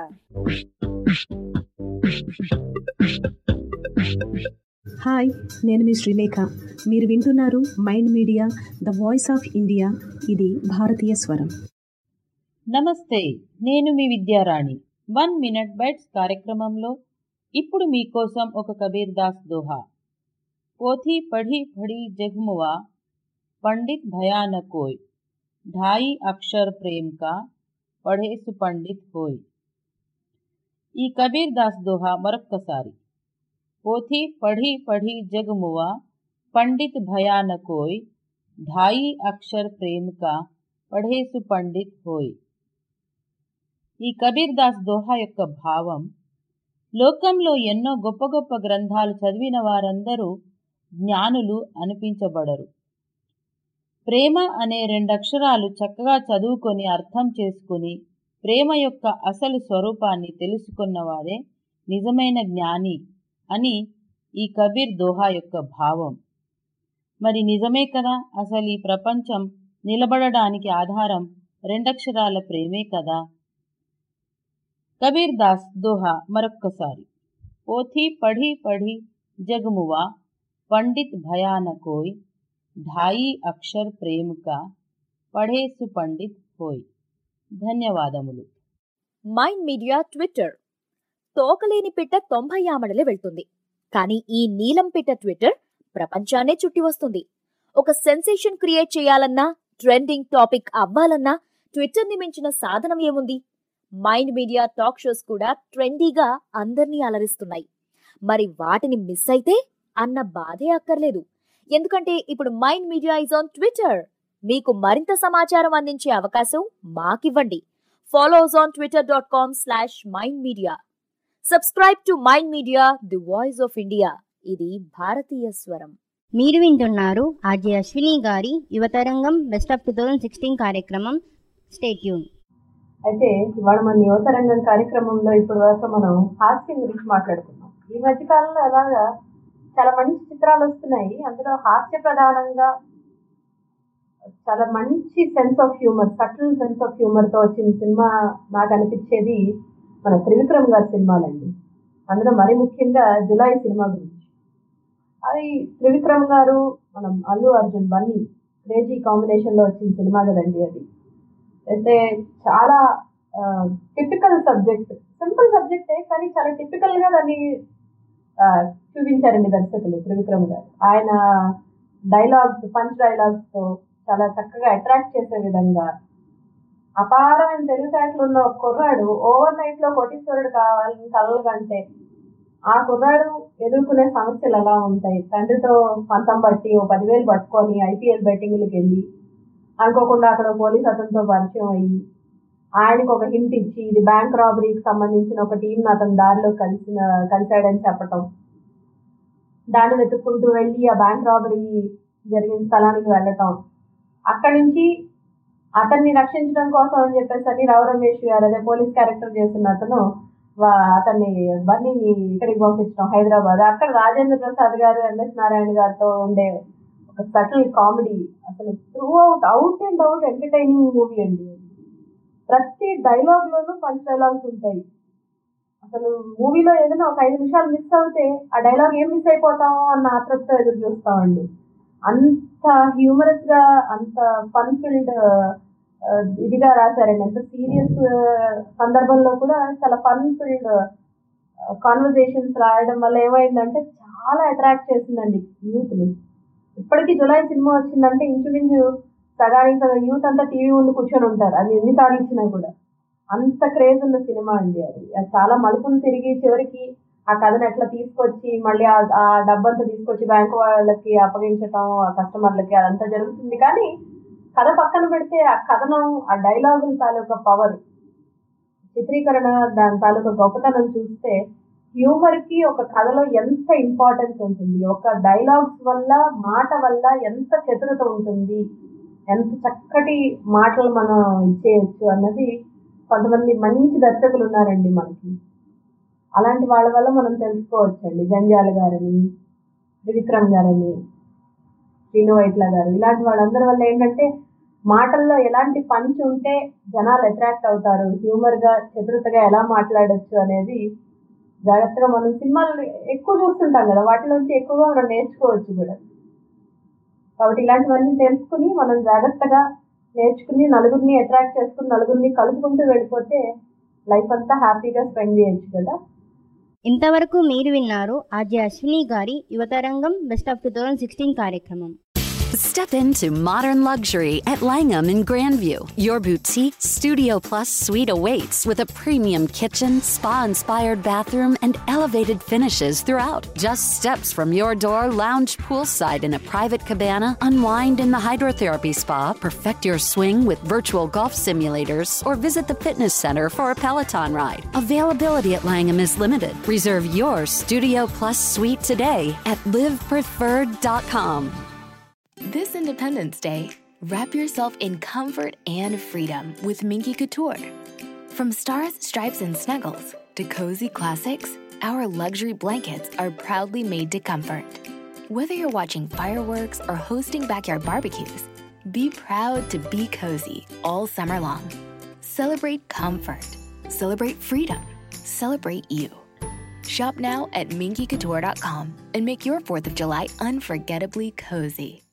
hi నేను మీ శ్రీలేఖ మీరు వింటున్నారు mind media the voice of India ఇది భారతీయ స్వరం నమస్తే నేను మీ విద్యారాణి వన్ మినిట్ బైట్స్ కార్యక్రమంలో ఇప్పుడు మీకోసం ఒక కబీర్ దాస్ దోహా పోథీ పढ़ी పढ़ी జగమువా పండిత్ భయానకోయ్ ढाई అక్షర్ ప్రేమ్ కా పढ़े సుపండిత్ హోయ్ ఈ కబీర్ దాస్ దోహా మరొక్కసారి పోథీ పढ़ी పढ़ी జగమువా పండిత్ భయానకోయ్ ढाई అక్షర్ ప్రేమ్ కా పढ़े సుపండిత్ హోయ్ ఈ కబీర్ దాస్ దోహా యొక్క భావం లోకంలో ఎన్నో గొప్ప గొప్ప గ్రంథాలు చదివిన వారందరూ జ్ఞానులు అనిపించబడరు ప్రేమ అనే రెండక్షరాలు చక్కగా చదువుకొని అర్థం చేసుకుని ప్రేమ యొక్క అసలు స్వరూపాన్ని తెలుసుకున్నవాడే నిజమైన జ్ఞాని అని ఈ కబీర్ దోహా యొక్క భావం మరి నిజమే కదా అసలు ఈ ప్రపంచం నిలబడడానికి ఆధారం రెండక్షరాల ప్రేమే కదా కబీర్ దాస్ దోహా మరొక్కసారి పోథీ పढ़ी పढ़ी జగమువా పండిత్ భయానకోయ్ ढाई అక్షర్ ప్రేమ్ కా పढ़े సుపండిత్ హోయ్ ధన్యవాదములు మైండ్ మీడియా ట్విట్టర్ తోకలేని పిట్ట తొంభై ఆమడలే వెళ్తుంది కానీ ఈ నీలం పిట్ట ట్విట్టర్ ప్రపంచాన్నే చుట్టి వస్తుంది ఒక సెన్సేషన్ క్రియేట్ చేయాలన్నా ట్రెండింగ్ టాపిక్ అవ్వాలన్నా ట్విట్టర్ ని మించిన సాధనం ఏముంది మైండ్ మీడియా టాక్ షోస్ కూడా ట్రెండీగా అందర్నీ అలరిస్తున్నాయి మరి వాటిని మిస్ అయితే అన్న బాధే అక్కర్లేదు ఎందుకంటే ఇప్పుడు mind media is on Twitter మీకు మరింత సమాచారం అందించే అవకాశం మాకివ్వండి follow us on Twitter dot com slash mind media subscribe to mind media the voice of India ఇది భారతీయ స్వరం మీరు వింటున్నారు ఆర్జే అశ్విని గారి Yuvatarangam best of two thousand sixteen కార్యక్రమం స్టేట్యూన్ అయితే ఇవాళ మన యువతరంగం కార్యక్రమంలో ఇప్పటి వరకు మనం హాస్యం గురించి మాట్లాడుకున్నాం ఈ మధ్య కాలంలో అలాగా చాలా మంచి చిత్రాలు వస్తున్నాయి అందులో హాస్య ప్రధానంగా చాలా మంచి sense of humour subtle sense of humour తో వచ్చిన సినిమా నాకు అనిపించేది మన త్రివిక్రమ్ గారి సినిమాలండి అందులో మరి ముఖ్యంగా జులై సినిమా గురించి అది త్రివిక్రమ్ గారు మనం అల్లు అర్జున్ బన్నీ క్రేజీ కాంబినేషన్ లో వచ్చిన సినిమా కదండి అది అయితే చాలా టిపికల్ సబ్జెక్ట్ సింపుల్ సబ్జెక్టే కానీ చాలా టిపికల్ గా దాన్ని ఆ, చూపించారండి దర్శకులు త్రివిక్రమ్ గారు ఆయన డైలాగ్స్ పంచ్ డైలాగ్స్ తో చాలా చక్కగా అట్రాక్ట్ చేసే విధంగా అపారమైన తెలివితేటలు ఉన్న ఒక కుర్రాడు ఓవర్ నైట్ లో కోటీశ్వరుడు కావాలని కలలు కంటే ఆ కుర్రాడు ఎదుర్కొనే సమస్యలు ఎలా ఉంటాయి తండ్రితో పంతం బట్టి ఓ పదివేలు పట్టుకొని ఐపీఎల్ బెట్టింగ్లకు వెళ్ళి అనుకోకుండా అక్కడ పోలీస్ అతనితో పరిచయం అయ్యి ఆయనకు ఒక హింట్ ఇచ్చి ఇది బ్యాంక్ రాబరీకి సంబంధించిన ఒక టీం అతని దారిలో కలిసిన కలిశాడని చెప్పటం దాన్ని వెతుక్కుంటూ వెళ్ళి ఆ బ్యాంక్ రాబరీ జరిగిన స్థలానికి వెళ్ళటం అక్కడి నుంచి అతన్ని రక్షించడం కోసం అని చెప్పేసి అని రావు రమేష్ గారు అదే పోలీస్ క్యారెక్టర్ చేస్తున్న అతను వా- అతన్ని బన్నీని ఇక్కడికి పంపించడం హైదరాబాద్ అక్కడ రాజేంద్ర ప్రసాద్ గారు ఎంఎస్ నారాయణ గారితో ఉండే ఒక సటిల్ కామెడీ అసలు throughout out and out entertaining movie అండి అది. ప్రతి డైలాగ్ లోనూ పంచ్ డైలాగ్స్ ఉంటాయి అసలు మూవీలో ఏదైనా ఒక ఐదు నిమిషాలు మిస్ అవుతే ఆ డైలాగ్ ఏం మిస్ అయిపోతామో అన్న ఆత్రతతో ఎదురు చూస్తామండి అంత హ్యూమరస్ గా అంత ఫన్ ఫిల్డ్ ఇదిగా రాశారండి ఎంత సీరియస్ సందర్భంలో కూడా చాలా ఫన్ ఫిల్డ్ కాన్వర్జేషన్స్ రాయడం వల్ల ఏమైందంటే చాలా అట్రాక్ట్ చేసిందండి యూత్ ని ఇప్పటికీ జులై సినిమా వచ్చిందంటే ఇంచుమించు సగానికి సగం యూత్ అంతా టీవీ ముందు కూర్చొని ఉంటారు అది ఎన్నిసార్లు ఇచ్చినా కూడా అంత క్రేజ్ ఉన్న సినిమా అండి అది అది చాలా మలుపులు తిరిగి చివరికి ఆ కథను ఎట్లా తీసుకొచ్చి మళ్ళీ ఆ- ఆ డబ్బంతా తీసుకొచ్చి బ్యాంకు వాళ్ళకి అప్పగించటం ఆ కస్టమర్లకి అదంతా జరుగుతుంది కానీ కథ పక్కన పెడితే ఆ కథనం ఆ డైలాగుల తాలూకా పవర్ చిత్రీకరణ దాని తాలూకా గొప్పతనం చూస్తే హ్యూమర్ కి ఒక కథలో ఎంత ఇంపార్టెన్స్ ఉంటుంది ఒక డైలాగ్స్ వల్ల మాట వల్ల ఎంత చతురత ఉంటుంది ఎంత చక్కటి మాటలు మనం ఇచ్చేయచ్చు అన్నది కొంతమంది మంచి దర్శకులు ఉన్నారండి మనకి అలాంటి వాళ్ళ వల్ల మనం తెలుసుకోవచ్చండి జంజాల గారని త్రివిక్రమ్ గారని శ్రీను వైట్ల గారు ఇలాంటి వాళ్ళందరి వల్ల ఏంటంటే మాటల్లో ఎలాంటి పంచ్ ఉంటే జనాలు అట్రాక్ట్ అవుతారు హ్యూమర్ గా చతురతగా ఎలా మాట్లాడొచ్చు అనేది జాగ్రత్తగా మనం సినిమాలు ఎక్కువ చూస్తుంటాం కదా వాటిలోంచి ఎక్కువగా మనం నేర్చుకోవచ్చు కూడా కాబట్టి ఇలాంటివన్నీ తెలుసుకుని మనం జాగ్రత్తగా నేర్చుకుని నలుగురిని అట్రాక్ట్ చేసుకుని నలుగురిని కలుపుకుంటూ వెళ్ళిపోతే లైఫ్ అంతా హ్యాపీగా స్పెండ్ చేయొచ్చు కదా ఇంతవరకు మీరు విన్నారు ఆర్జే అశ్విని గారి Yuvatarangam best of two thousand sixteen కార్యక్రమం Step into modern luxury at Langham in Grandview. Your boutique Studio Plus suite awaits with a premium kitchen, spa inspired bathroom, and elevated finishes throughout. Just steps from your door, lounge poolside in a private cabana, unwind in the hydrotherapy spa, perfect your swing with virtual golf simulators, or visit the fitness center for a Peloton ride. Availability at Langham is limited. Reserve your Studio Plus suite today at livepreferred.com. This Independence Day, wrap yourself in comfort and freedom with Minky Couture. From stars, stripes, and snuggles to cozy classics, our luxury blankets are proudly made to comfort. Whether you're watching fireworks or hosting backyard barbecues, be proud to be cozy all summer long. Celebrate comfort, celebrate freedom, celebrate you. Shop now at minkycouture.com and make your 4th of July unforgettably cozy.